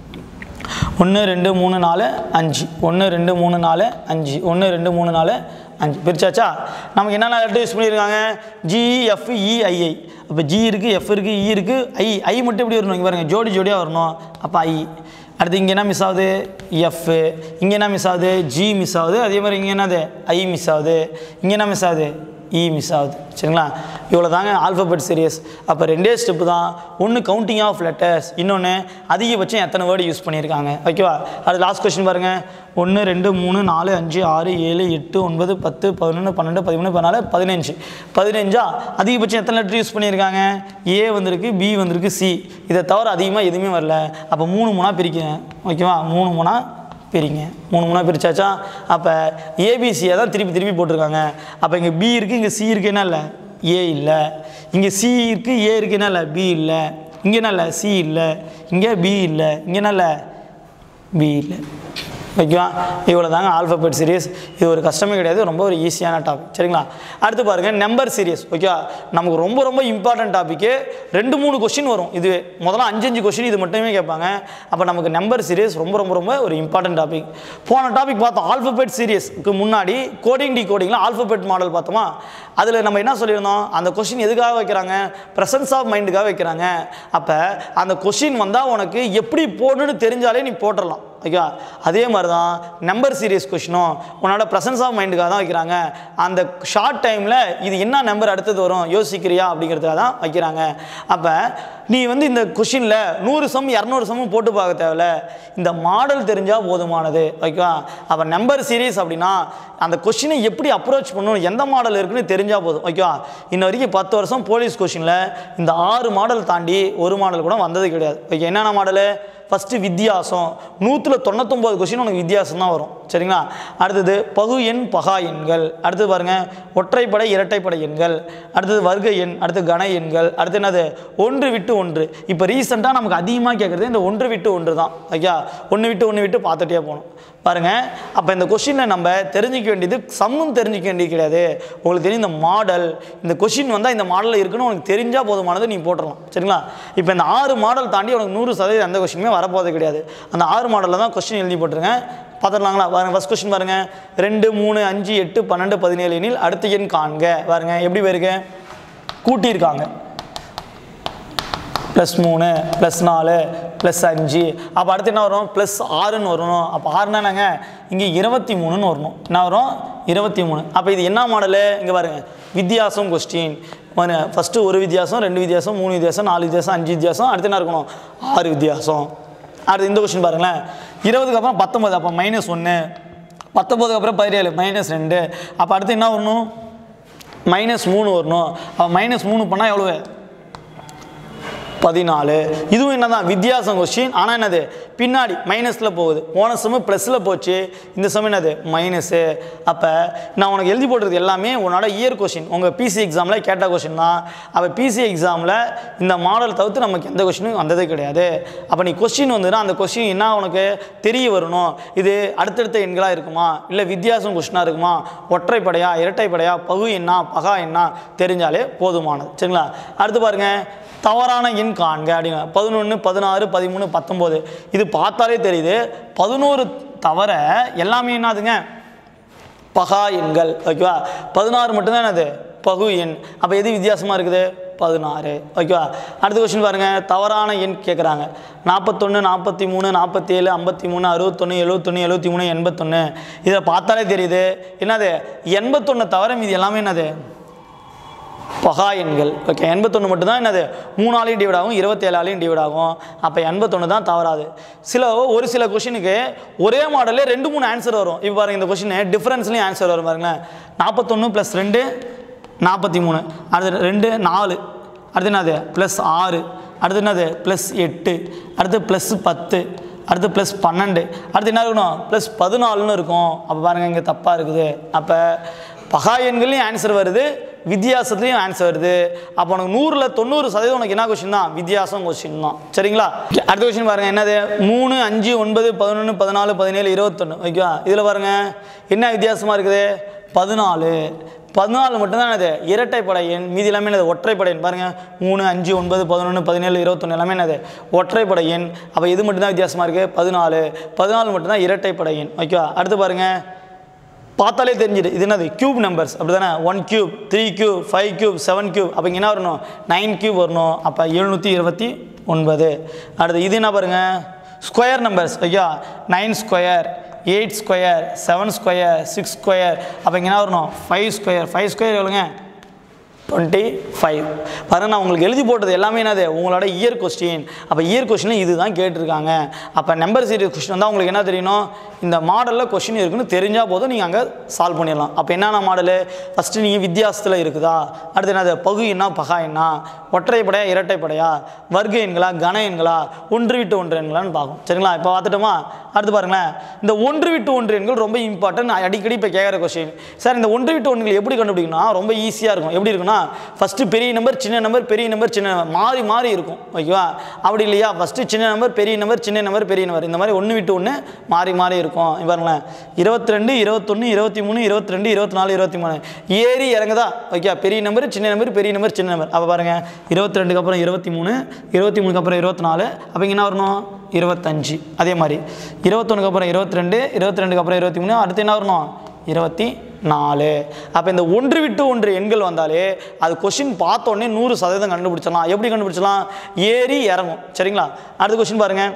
[SPEAKER 1] ஒன்று ரெண்டு மூணு நாலு அஞ்சு ஒன்று ரெண்டு மூணு நாலு அஞ்சு ஒன்று ரெண்டு மூணு நாலு அஞ்சு பிரிச்சாச்சா நமக்கு என்னென்ன லெட்டர் யூஸ் பண்ணியிருக்காங்க ஜிஎஃப் இஐஐ அப்போ ஜி இருக்குது எஃப் இருக்குது இ இருக்குது ஐ ஐ மட்டும் எப்படி வரணும் இங்கே பாருங்கள் ஜோடி ஜோடியாக வரணும் அப்போ ஐ அடுத்து இங்கே என்ன மிஸ் ஆகுது எஃப் இங்கே என்ன மிஸ் ஆகுது ஜி மிஸ் ஆகுது அதே மாதிரி இங்கே என்னது ஐ மிஸ் ஆகுது இங்கே என்ன மிஸ் ஆகுது இ மிஸ் ஆகுது சரிங்களா இவ்வளோ தாங்க ஆல்ஃபபெட் சீரியஸ் அப்போ ரெண்டே ஸ்டெப்பு தான் ஒன்று கவுண்டிங் ஆஃப் லெட்டர்ஸ் இன்னொன்று அதிகபட்சம் எத்தனை வேர்டு யூஸ் பண்ணியிருக்காங்க ஓகேவா அது லாஸ்ட் கொஸ்டின் பாருங்கள் ஒன்று ரெண்டு மூணு நாலு அஞ்சு ஆறு ஏழு எட்டு ஒன்பது பத்து பதினொன்று பன்னெண்டு பதிமூணு பதினாலு பதினஞ்சு பதினஞ்சா அதிகபட்சம் எத்தனை லெட்டர் யூஸ் பண்ணியிருக்காங்க ஏ வந்திருக்கு பி வந்திருக்கு சி இதை தவிர அதிகமாக எதுவுமே வரல அப்போ மூணு மூணாக பிரிக்கிறேன் ஓகேவா மூணு மூணாக பிரிங்க மூணு மூணாக பிரிச்சாச்சா அப்போ ஏபிசியை தான் திருப்பி திருப்பி போட்டிருக்காங்க அப்போ இங்கே பி இருக்குது இங்கே சி இருக்குது என்ன இல்லை ஏ இல்லை இங்கே சி இருக்குது ஏ இருக்குது என்ன இல்லை பி இல்லை இங்கே என்ன இல்லை சி இல்லை இங்கே பி இல்லை இங்கே என்ன இல்லை பி இல்லை ஓகேவா இவ்வளோ தாங்க ஆல்ஃபபெட் சீரியஸ் இது ஒரு கஷ்டமே கிடையாது ரொம்ப ஒரு ஈஸியான டாபிக் சரிங்களா அடுத்து பாருங்கள் நம்பர் சீரியஸ் ஓகேவா நமக்கு ரொம்ப ரொம்ப இம்பார்ட்டன்ட் டாப்பிக்கு ரெண்டு மூணு கொஷின் வரும் இது முதல்ல அஞ்சு அஞ்சு கொஷின் இது மட்டுமே கேட்பாங்க அப்போ நமக்கு நம்பர் சீரியஸ் ரொம்ப ரொம்ப ரொம்ப ஒரு இம்பார்ட்டன்ட் டாபிக் போன டாபிக் பார்த்தோம் ஆல்ஃபபெட் சீரியஸ்க்கு முன்னாடி கோடிங் டி கோடிங்கில் ஆல்ஃபபெட் மாடல் பார்த்தோமா அதில் நம்ம என்ன சொல்லியிருந்தோம் அந்த கொஷின் எதுக்காக வைக்கிறாங்க ப்ரெசன்ஸ் ஆஃப் மைண்டுக்காக வைக்கிறாங்க அப்போ அந்த கொஷின் வந்தால் உனக்கு எப்படி போடணும்னு தெரிஞ்சாலே நீ போட்டுடலாம் ஓகே அதே மாதிரி தான் நம்பர் சீரியஸ் கொஷினும் உன்னோட ப்ரெசன்ஸ் ஆஃப் மைண்டுக்காக தான் வைக்கிறாங்க அந்த ஷார்ட் டைமில் இது என்ன நம்பர் அடுத்தது வரும் யோசிக்கிறியா அப்படிங்கிறதுக்காக தான் வைக்கிறாங்க அப்போ நீ வந்து இந்த கொஷினில் நூறு சம் இரநூறு சம்மும் போட்டு பார்க்க தேவையில்ல இந்த மாடல் தெரிஞ்சால் போதுமானது ஓகேவா அப்போ நம்பர் சீரியஸ் அப்படின்னா அந்த கொஷினை எப்படி அப்ரோச் பண்ணணும் எந்த மாடல் இருக்குன்னு தெரிஞ்சால் போதும் ஓகேவா இன்ன வரைக்கும் பத்து வருஷம் போலீஸ் கொஷினில் இந்த ஆறு மாடல் தாண்டி ஒரு மாடல் கூட வந்தது கிடையாது ஓகே என்னென்ன மாடலு ஃபஸ்ட்டு வித்தியாசம் நூற்றில் தொண்ணூத்தொம்பது கொஸ்டின் உனக்கு வித்தியாசம் தான் வரும் சரிங்களா அடுத்தது பகு எண் பகா எண்கள் அடுத்தது பாருங்கள் ஒற்றைப்படை இரட்டைப்படை எண்கள் அடுத்தது வர்க்க எண் அடுத்து கன எண்கள் அடுத்து என்னது ஒன்று விட்டு ஒன்று இப்போ ரீசெண்டாக நமக்கு அதிகமாக கேட்குறது இந்த ஒன்று விட்டு ஒன்று தான் ஓகே ஒன்று விட்டு ஒன்று விட்டு பார்த்துட்டே போகணும் பாருங்க அப்போ இந்த கொஷினை நம்ம தெரிஞ்சிக்க வேண்டியது சம்மும் தெரிஞ்சிக்க வேண்டியது கிடையாது உங்களுக்கு தெரியும் இந்த மாடல் இந்த கொஷின் வந்தால் இந்த மாடலில் இருக்குன்னு உனக்கு தெரிஞ்சால் போதுமானது நீ போட்டுடலாம் சரிங்களா இப்போ இந்த ஆறு மாடல் தாண்டி உனக்கு நூறு சதவீதம் எந்த கொஷினுமே வரப்போகிறது கிடையாது அந்த ஆறு மாடலில் தான் கொஸ்டின் எழுதி போட்டுருங்க பார்த்துடலாங்களா பாருங்க ஃபஸ்ட் கொஸ்டின் பாருங்க ரெண்டு மூணு அஞ்சு எட்டு பன்னெண்டு பதினேழு எண்ணில் அடுத்த எண் காண்க பாருங்க எப்படி வருங்க கூட்டியிருக்காங்க ப்ளஸ் மூணு ப்ளஸ் நாலு ப்ளஸ் அஞ்சு அப்போ அடுத்து என்ன வரும் ப்ளஸ் ஆறுன்னு வரணும் அப்போ ஆறுனா என்னங்க இங்கே இருபத்தி மூணுன்னு வரணும் என்ன வரும் இருபத்தி மூணு அப்போ இது என்ன மாடலு இங்கே பாருங்க வித்தியாசம் கொஸ்டின் ஃபஸ்ட்டு ஒரு வித்தியாசம் ரெண்டு வித்தியாசம் மூணு வித்தியாசம் நாலு வித்தியாசம் அஞ்சு வித்தியாசம் அடுத்து என்ன இருக்கணும் ஆறு வித்தியாசம் அடுத்து இந்த கொஸ்டின் பாருங்களேன் இருபதுக்கு அப்புறம் பத்தொம்பது அப்போ மைனஸ் ஒன்று பத்தொம்போதுக்கு அப்புறம் பதினேழு மைனஸ் ரெண்டு அப்போ அடுத்து என்ன வரணும் மைனஸ் மூணு வரணும் அப்போ மைனஸ் மூணு பண்ணால் எவ்வளவு பதினாலு இதுவும் என்னதான் வித்தியாசம் கொஸ்டின் ஆனால் என்னது பின்னாடி மைனஸில் போகுது போன சம ப்ளஸில் போச்சு இந்த சமயம் என்னது மைனஸு அப்போ நான் உனக்கு எழுதி போட்டிருக்கிறது எல்லாமே உன்னோட இயர் கொஷின் உங்கள் பிசி எக்ஸாமில் கேட்ட கொஷின் தான் அப்போ பிசி எக்ஸாமில் இந்த மாடல் தவிர்த்து நமக்கு எந்த கொஷினும் வந்ததே கிடையாது அப்போ நீ கொஸ்டின் வந்துன்னா அந்த கொஸ்டின் என்ன உனக்கு தெரிய வரணும் இது அடுத்தடுத்த எண்களாக இருக்குமா இல்லை வித்தியாசம் கொஸ்டினாக இருக்குமா ஒற்றைப்படையா இரட்டைப்படையா பகு என்ன பகா என்ன தெரிஞ்சாலே போதுமானது சரிங்களா அடுத்து பாருங்க தவறான எண் காண்க அப்படிங்க பதினொன்று பதினாறு பதிமூணு பத்தொம்போது இது பார்த்தாலே தெரியுது பதினோரு தவிர எல்லாமே என்னதுங்க பகா எண்கள் ஓகேவா பதினாறு மட்டும்தான் என்னது பகு எண் அப்போ எது வித்தியாசமாக இருக்குது பதினாறு ஓகேவா அடுத்த கொஸ்டின் பாருங்கள் தவறான எண் கேட்குறாங்க நாற்பத்தொன்று நாற்பத்தி மூணு நாற்பத்தி ஏழு ஐம்பத்தி மூணு அறுபத்தொன்று எழுபத்தொன்று எழுபத்தி மூணு எண்பத்தொன்று இதை பார்த்தாலே தெரியுது என்னது எண்பத்தொன்று தவிர மீதி எல்லாமே என்னது பகா எண்கள் ஓகே எண்பத்தொன்று மட்டும்தான் என்னது மூணாலையும் டிவைட் ஆகும் இருபத்தேழாலையும் டிவைட் ஆகும் அப்போ எண்பத்தொன்று தான் தவறாது சில ஒரு சில கொஷினுக்கு ஒரே மாடலே ரெண்டு மூணு ஆன்சர் வரும் இப்போ பாருங்க இந்த கொஷின் டிஃப்ரென்ஸ்லையும் ஆன்சர் வரும் பாருங்களேன் நாற்பத்தொன்று ப்ளஸ் ரெண்டு நாற்பத்தி மூணு அடுத்து ரெண்டு நாலு அடுத்து என்னது ப்ளஸ் ஆறு அடுத்து என்னது ப்ளஸ் எட்டு அடுத்து ப்ளஸ் பத்து அடுத்து ப்ளஸ் பன்னெண்டு அடுத்து என்ன இருக்கணும் ப்ளஸ் பதினாலுன்னு இருக்கும் அப்போ பாருங்கள் இங்கே தப்பாக இருக்குது அப்போ பகா எண்கள்லையும் ஆன்சர் வருது வித்தியாசத்துலையும் ஆன்சர் வருது அப்போ உனக்கு நூறில் தொண்ணூறு சதவீதம் உனக்கு என்ன கொஸ்டின் தான் வித்தியாசம் கொஸ்டின் தான் சரிங்களா அடுத்த கொஸ்டின் பாருங்கள் என்னது மூணு அஞ்சு ஒன்பது பதினொன்று பதினாலு பதினேழு இருபத்தொன்று ஓகேவா இதில் பாருங்கள் என்ன வித்தியாசமாக இருக்குது பதினாலு பதினாலு மட்டும்தான் என்னது இரட்டைப்படை எண் மீதி எல்லாமே என்னது ஒற்றைப்படை எண் பாருங்கள் மூணு அஞ்சு ஒன்பது பதினொன்று பதினேழு இருபத்தொன்று எல்லாமே என்னது ஒற்றைப்படை எண் அப்போ இது மட்டும்தான் வித்தியாசமாக இருக்குது பதினாலு பதினாலு மட்டும்தான் இரட்டைப்படை எண் ஓகேவா அடுத்து பாருங்கள் பார்த்தாலே தெரிஞ்சிடு இது என்னது கியூப் நம்பர்ஸ் அப்படி தானே one cube three cube five cube seven cube அப்போ இங்கே என்ன வரணும் நைன் கியூப் வரணும் அப்போ எழுநூற்றி இருபத்தி ஒன்பது அடுத்து இது என்ன பாருங்க ஸ்கொயர் நம்பர்ஸ் ஐயா nine square eight square seven square six square அப்போ இங்கே என்ன வரணும் ஃபைவ் ஸ்கொயர் ஃபைவ் ஸ்கொயர் எவ்வளோங்க டுவெண்ட்டி ஃபைவ் பாருங்க நான் உங்களுக்கு எழுதி போட்டது எல்லாமே என்னது உங்களோட இயர் கொஸ்டின் அப்போ இயர் கொஸ்டினில் இது தான் கேட்டிருக்காங்க அப்போ நம்பர் சீரியஸ் கொஸ்டின் வந்தால் உங்களுக்கு என்ன தெரியணும் இந்த மாடலில் கொஸ்டின் இருக்குன்னு தெரிஞ்சால் போதும் நீங்கள் அங்கே சால்வ் பண்ணிடலாம் அப்போ என்னென்ன மாடலு ஃபஸ்ட்டு நீங்கள் வித்தியாசத்தில் இருக்குதா அடுத்து என்னது பகு என்ன பகா என்ன ஒற்றைப்படையா இரட்டைப்படையா வர்க்க எண்களா கன எண்களா ஒன்று விட்டு ஒன்று எண்களான்னு பார்க்கும் சரிங்களா இப்போ பார்த்துட்டோமா அடுத்து பாருங்களேன் இந்த ஒன்று விட்டு ஒன்று எண்கள் ரொம்ப இம்பார்ட்டன்ட் அடிக்கடி இப்போ கேட்குற கொஸ்டின் சார் இந்த ஒன்று விட்டு ஒன்றுகள் எப்படி கண்டுபிடிக்கணும் ரொம்ப ஈஸியாக இருக்கும் எப்படி இருக்குன்னா ஃபஸ்ட்டு பெரிய நம்பர் சின்ன நம்பர் பெரிய நம்பர் சின்ன நம்பர் மாறி மாறி இருக்கும் ஓகேவா அப்படி இல்லையா ஃபஸ்ட்டு சின்ன நம்பர் பெரிய நம்பர் சின்ன நம்பர் பெரிய நம்பர் இந்த மாதிரி ஒன்று விட்டு ஒன்று மாறி மாறி இருக்கும் இங்க பாருங்களேன் இருபத்தி ரெண்டு இருபத்தொன்று இருபத்தி மூணு இருபத்தி ரெண்டு இருபத்தி நாலு இருபத்தி மூணு ஏறி இறங்குதா ஓகே பெரிய நம்பர் சின்ன நம்பர் பெரிய நம்பர் சின்ன நம்பர் அப்போ பாருங்கள் இருபத்தி ரெண்டுக்கு அப்புறம் இருபத்தி மூணு இருபத்தி மூணுக்கு அப்புறம் இருபத்தி நாலு அப்போ இங்கே என்ன வரணும் இருபத்தஞ்சு அதே மாதிரி இருபத்தொன்னுக்கு அப்புறம் இருபத்தி ரெண்டு இருபத்தி ரெண்டுக்கு அப்புறம் இருபத்தி மூணு அடுத்து என்ன வரணும் இருபத்தி நாலு அப்போ இந்த ஒன்று விட்டு ஒன்று எண்கள் வந்தாலே அது கொஷின் பார்த்தோன்னே நூறு சதவீதம் கண்டுபிடிச்சிடலாம் எப்படி கண்டுபிடிச்சலாம் ஏறி இறங்கும் சரிங்களா அடுத்த கொஷின் பாருங்கள்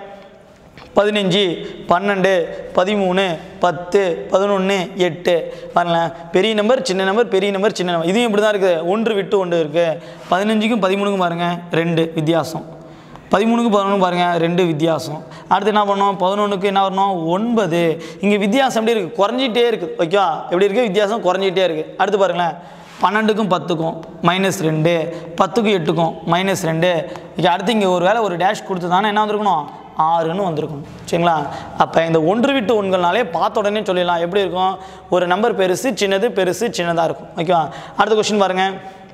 [SPEAKER 1] பதினஞ்சு பன்னெண்டு பதிமூணு பத்து பதினொன்று எட்டு பாருங்களேன் பெரிய நம்பர் சின்ன நம்பர் பெரிய நம்பர் சின்ன நம்பர் இதையும் இப்படி தான் இருக்குது ஒன்று விட்டு ஒன்று இருக்குது பதினஞ்சுக்கும் பதிமூணுக்கும் பாருங்கள் ரெண்டு வித்தியாசம் பதிமூணுக்கு பதினொன்று பாருங்கள் ரெண்டு வித்தியாசம் அடுத்து என்ன பண்ணோம் பதினொன்றுக்கு என்ன வரணும் ஒன்பது இங்கே வித்தியாசம் எப்படி இருக்குது குறைஞ்சிட்டே இருக்குது ஓகே எப்படி இருக்குது வித்தியாசம் குறைஞ்சிட்டே இருக்குது அடுத்து பாருங்களேன் பன்னெண்டுக்கும் பத்துக்கும் மைனஸ் ரெண்டு பத்துக்கும் எட்டுக்கும் மைனஸ் ரெண்டு ஓகே அடுத்து இங்கே ஒரு வேளை ஒரு டேஷ் கொடுத்து தானே என்ன வந்திருக்கணும் ஆறுன்னு வந்திருக்கும் சரிங்களா அப்போ இந்த ஒன்று விட்டு ஒன்கள்னாலே பார்த்த உடனே சொல்லிடலாம் எப்படி இருக்கும் ஒரு நம்பர் பெருசு சின்னது பெருசு சின்னதாக இருக்கும் ஓகேவா அடுத்த கொஷின் பாருங்கள்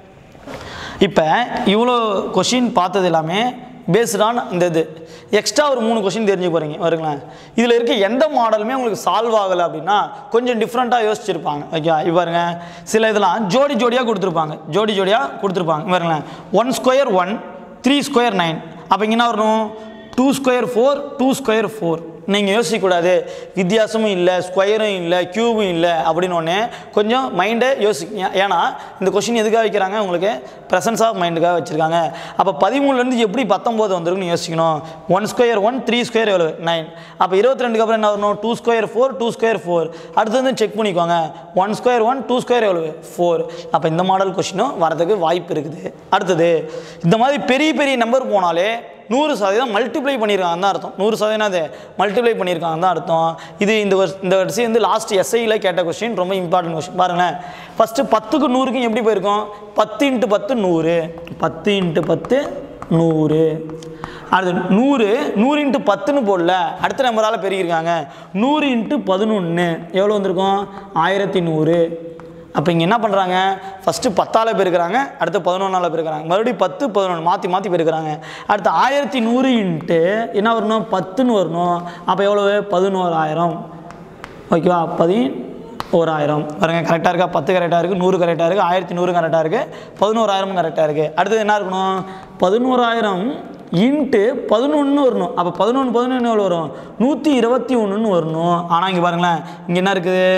[SPEAKER 1] இப்போ இவ்வளோ கொஷின் பார்த்தது எல்லாமே பேஸ்டான இந்த இது எக்ஸ்ட்ரா ஒரு மூணு கொஷின் தெரிஞ்சு போகிறீங்க வருங்களேன் இதில் இருக்க எந்த மாடலுமே உங்களுக்கு சால்வ் ஆகலை அப்படின்னா கொஞ்சம் டிஃப்ரெண்ட்டாக யோசிச்சிருப்பாங்க ஓகே இப்போ பாருங்க சில இதெல்லாம் ஜோடி ஜோடியாக கொடுத்துருப்பாங்க ஜோடி ஜோடியாக கொடுத்துருப்பாங்க பாருங்களேன் one square one three square nine அப்போ இங்க என்ன வரணும் two square four two square four நீங்கள் யோசிக்கக்கூடாது வித்தியாசமும் இல்லை ஸ்கொயரும் இல்லை க்யூபும் இல்லை அப்படின்னு ஒன்று கொஞ்சம் மைண்டை யோசிக்க ஏன்னா இந்த கொஷின் எதுக்காக வைக்கிறாங்க உங்களுக்கு ப்ரெசன்ஸ் ஆஃப் மைண்டுக்காக வச்சுருக்காங்க அப்போ பதிமூணுலேருந்து எப்படி பத்தொம்போது வந்துருக்குன்னு யோசிக்கணும் one square one three square எவ்வளோ நைன் அப்போ இருபத்தி ரெண்டுக்கு அப்புறம் என்ன வரணும் two square four two square four அடுத்து வந்து செக் பண்ணிக்கோங்க one square one two square எவ்வளோ ஃபோர் அப்போ இந்த மாடல் கொஷினும் வரதுக்கு வாய்ப்பு இருக்குது அடுத்தது இந்த மாதிரி பெரிய பெரிய நம்பர் போனாலே நூறு சதவீதம் மல்டிப்ளை பண்ணியிருக்காங்க தான் அர்த்தம் நூறு சதவீதம் அது மல்டிப்ளை பண்ணியிருக்காங்க தான் அர்த்தம் இது இந்த வருஷ இந்த வருஷம் வந்து லாஸ்ட் எஸ்ஐயில் கேட்ட கொஸ்டின் ரொம்ப இம்பார்ட்டன்ட் கொஸ்டின் பாருங்களேன் ஃபஸ்ட்டு பத்துக்கு நூறுக்கும் எப்படி போயிருக்கோம் பத்து இன்ட்டு பத்து நூறு பத்து இன்ட்டு பத்து நூறு அடுத்து நூறு நூறு இன்ட்டு பத்துன்னு போடல அடுத்த நம்பரால் பெருகிருக்காங்க நூறு இன்ட்டு பதினொன்று எவ்வளோ வந்திருக்கும் ஆயிரத்தி நூறு அப்போ இங்கே என்ன பண்ணுறாங்க ஃபஸ்ட்டு பத்தால் பெருக்கிறாங்க அடுத்து பதினொன்றால் பெருக்கிறாங்க மறுபடியும் பத்து பதினொன்று மாற்றி மாற்றி பெருக்கிறாங்க அடுத்து ஆயிரத்தி நூறு இன்ட்டு என்ன வரணும் பத்துன்னு வரணும் அப்போ எவ்வளவு பதினோராயிரம் ஓகேவா பதி ஓராயிரம் பாருங்க கரெக்டாக இருக்கா பத்து கரெக்டாக இருக்குது நூறு கரெக்டாக இருக்குது ஆயிரத்தி நூறு கரெக்டாக இருக்குது பதினோராயிரம் கரெக்டாக இருக்குது அடுத்தது என்ன இருக்கணும் பதினோராயிரம் இன்ட்டு பதினொன்று வரணும் அப்போ பதினொன்று பதினொன்று எவ்வளோ வரும் நூற்றி இருபத்தி ஒன்றுன்னு வரணும் ஆனால் இங்கே பாருங்களேன் இங்கே என்ன இருக்குது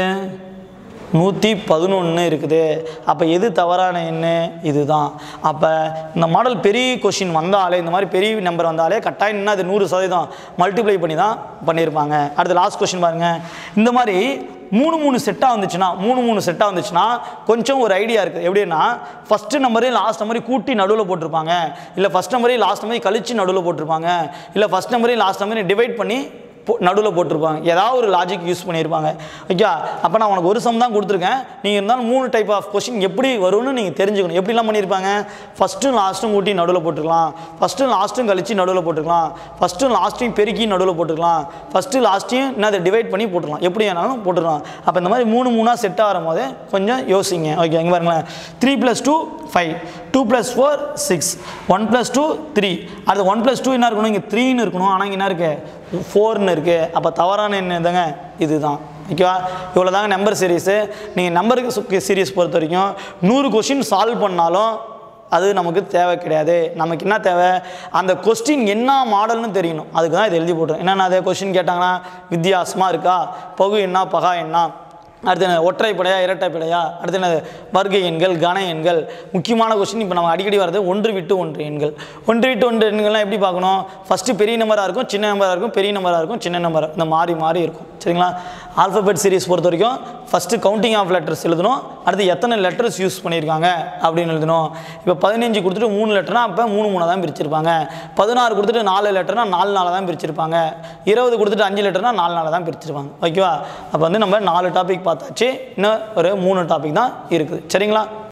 [SPEAKER 1] நூற்றி பதினொன்று இருக்குது அப்போ எது தவறான எண்ணு இதுதான் அப்போ இந்த மாடல் பெரிய கொஷின் வந்தாலே இந்த மாதிரி பெரிய நம்பர் வந்தாலே கட்டாயம் என்ன அது நூறு சதவீதம் மல்டிப்ளை பண்ணி தான் பண்ணியிருப்பாங்க அடுத்து லாஸ்ட் கொஷின் பாருங்கள் இந்த மாதிரி மூணு மூணு செட்டாக வந்துச்சுன்னா மூணு மூணு செட்டாக வந்துச்சுன்னா கொஞ்சம் ஒரு ஐடியா இருக்குது எப்படின்னா ஃபஸ்ட்டு நம்பரையும் லாஸ்ட் நம்பரையும் கூட்டி நடுவில் போட்டிருப்பாங்க இல்லை ஃபஸ்ட் நம்பரையும் லாஸ்ட் நம்பரையும் கழிச்சு நடுவில் போட்டிருப்பாங்க இல்லை ஃபஸ்ட் நம்பரையும் லாஸ்ட் நம்பரையும் டிவைட் பண்ணி நடுவில் போட்டிருப்பாங்க ஏதாவது ஒரு லாஜிக் யூஸ் பண்ணியிருப்பாங்க ஓகே அப்போ நான் உனக்கு ஒரு சம் தான் கொடுத்துருக்கேன் நீங்கள் இருந்தாலும் மூணு டைப் ஆஃப் கொஷின் எப்படி வரும்னு நீங்கள் தெரிஞ்சுக்கணும் எப்படிலாம் பண்ணியிருப்பாங்க ஃபஸ்ட்டும் லாஸ்ட்டும் கூட்டி நடுவில் போட்டுருக்கலாம் ஃபஸ்ட்டும் லாஸ்ட்டும் கழிச்சு நடுவில் போட்டுருக்கலாம் ஃபஸ்ட்டும் லாஸ்ட்டையும் பெருக்கி நடுவில் போட்டுருக்கலாம் ஃபஸ்ட்டு லாஸ்ட்டையும் என்ன அதை டிவைட் பண்ணி போட்டுருலாம் எப்படி வேணாலும் போட்டுருலாம் அப்போ இந்த மாதிரி மூணு மூணாக செட் ஆகும் போது கொஞ்சம் யோசிங்க ஓகே இங்கே பாருங்களேன் three plus two five two plus four six one plus two three அடுத்து ஒன் ப்ளஸ் டூ என்ன இருக்கணும் இங்கே த்ரீன்னு இருக்கணும் ஆனால் இங்கே என்ன இருக்குது ஃபோர்னு இருக்குது அப்போ தவறான என்ன இதுங்க இதுதான் ஓகேவா இவ்வளோ தாங்க நம்பர் சீரீஸு நீங்கள் நம்பருக்கு சீரீஸ் பொறுத்த வரைக்கும் நூறு கொஷின் சால்வ் பண்ணாலும் அது நமக்கு தேவை கிடையாது நமக்கு என்ன தேவை அந்த கொஸ்டின் என்ன மாடல்னு தெரியணும் அதுக்கு தான் இதை எழுதி போட்டுரும் என்னென்ன அதே கொஸ்டின் கேட்டாங்கன்னா வித்தியாசமாக இருக்கா பகு என்ன பகா என்ன அடுத்து என்ன ஒற்றைப்படையா இரட்டைப்படையா அடுத்து என்னது வர்க்க எண்கள் கன எண்கள் முக்கியமான கொஸ்டின் இப்போ நம்ம அடிக்கடி வர்றது ஒன்று விட்டு ஒன்று எண்கள் ஒன்று விட்டு ஒன்று எண்கள்லாம் எப்படி பார்க்கணும் ஃபஸ்ட்டு பெரிய நம்பராக இருக்கும் சின்ன நம்பராக இருக்கும் பெரிய நம்பராக இருக்கும் சின்ன நம்பர் இந்த மாறி மாறி இருக்கும் சரிங்களா ஆல்ஃபபெட் சீரிஸ் பொறுத்த வரைக்கும் ஃபஸ்ட்டு கவுண்டிங் ஆஃப் லெட்டர்ஸ் எழுதணும் அடுத்து எத்தனை லெட்டர்ஸ் யூஸ் பண்ணியிருக்காங்க அப்படின்னு எழுதணும் இப்போ பதினஞ்சு கொடுத்துட்டு மூணு லெட்டர்னா அப்போ மூணு மூணாக தான் பிரிச்சிருப்பாங்க பதினாறு கொடுத்துட்டு நாலு லெட்டர்னா நாலு நாளாக தான் பிரிச்சிருப்பாங்க இருபது கொடுத்துட்டு அஞ்சு லெட்டர்னா நாலு நாளாக தான் பிரிச்சிருப்பாங்க ஓகேவா அப்போ வந்து நம்ம நாலு டாபிக் பார்த்தாச்சு இன்னும் ஒரு மூணு டாபிக் தான் இருக்குது சரிங்களா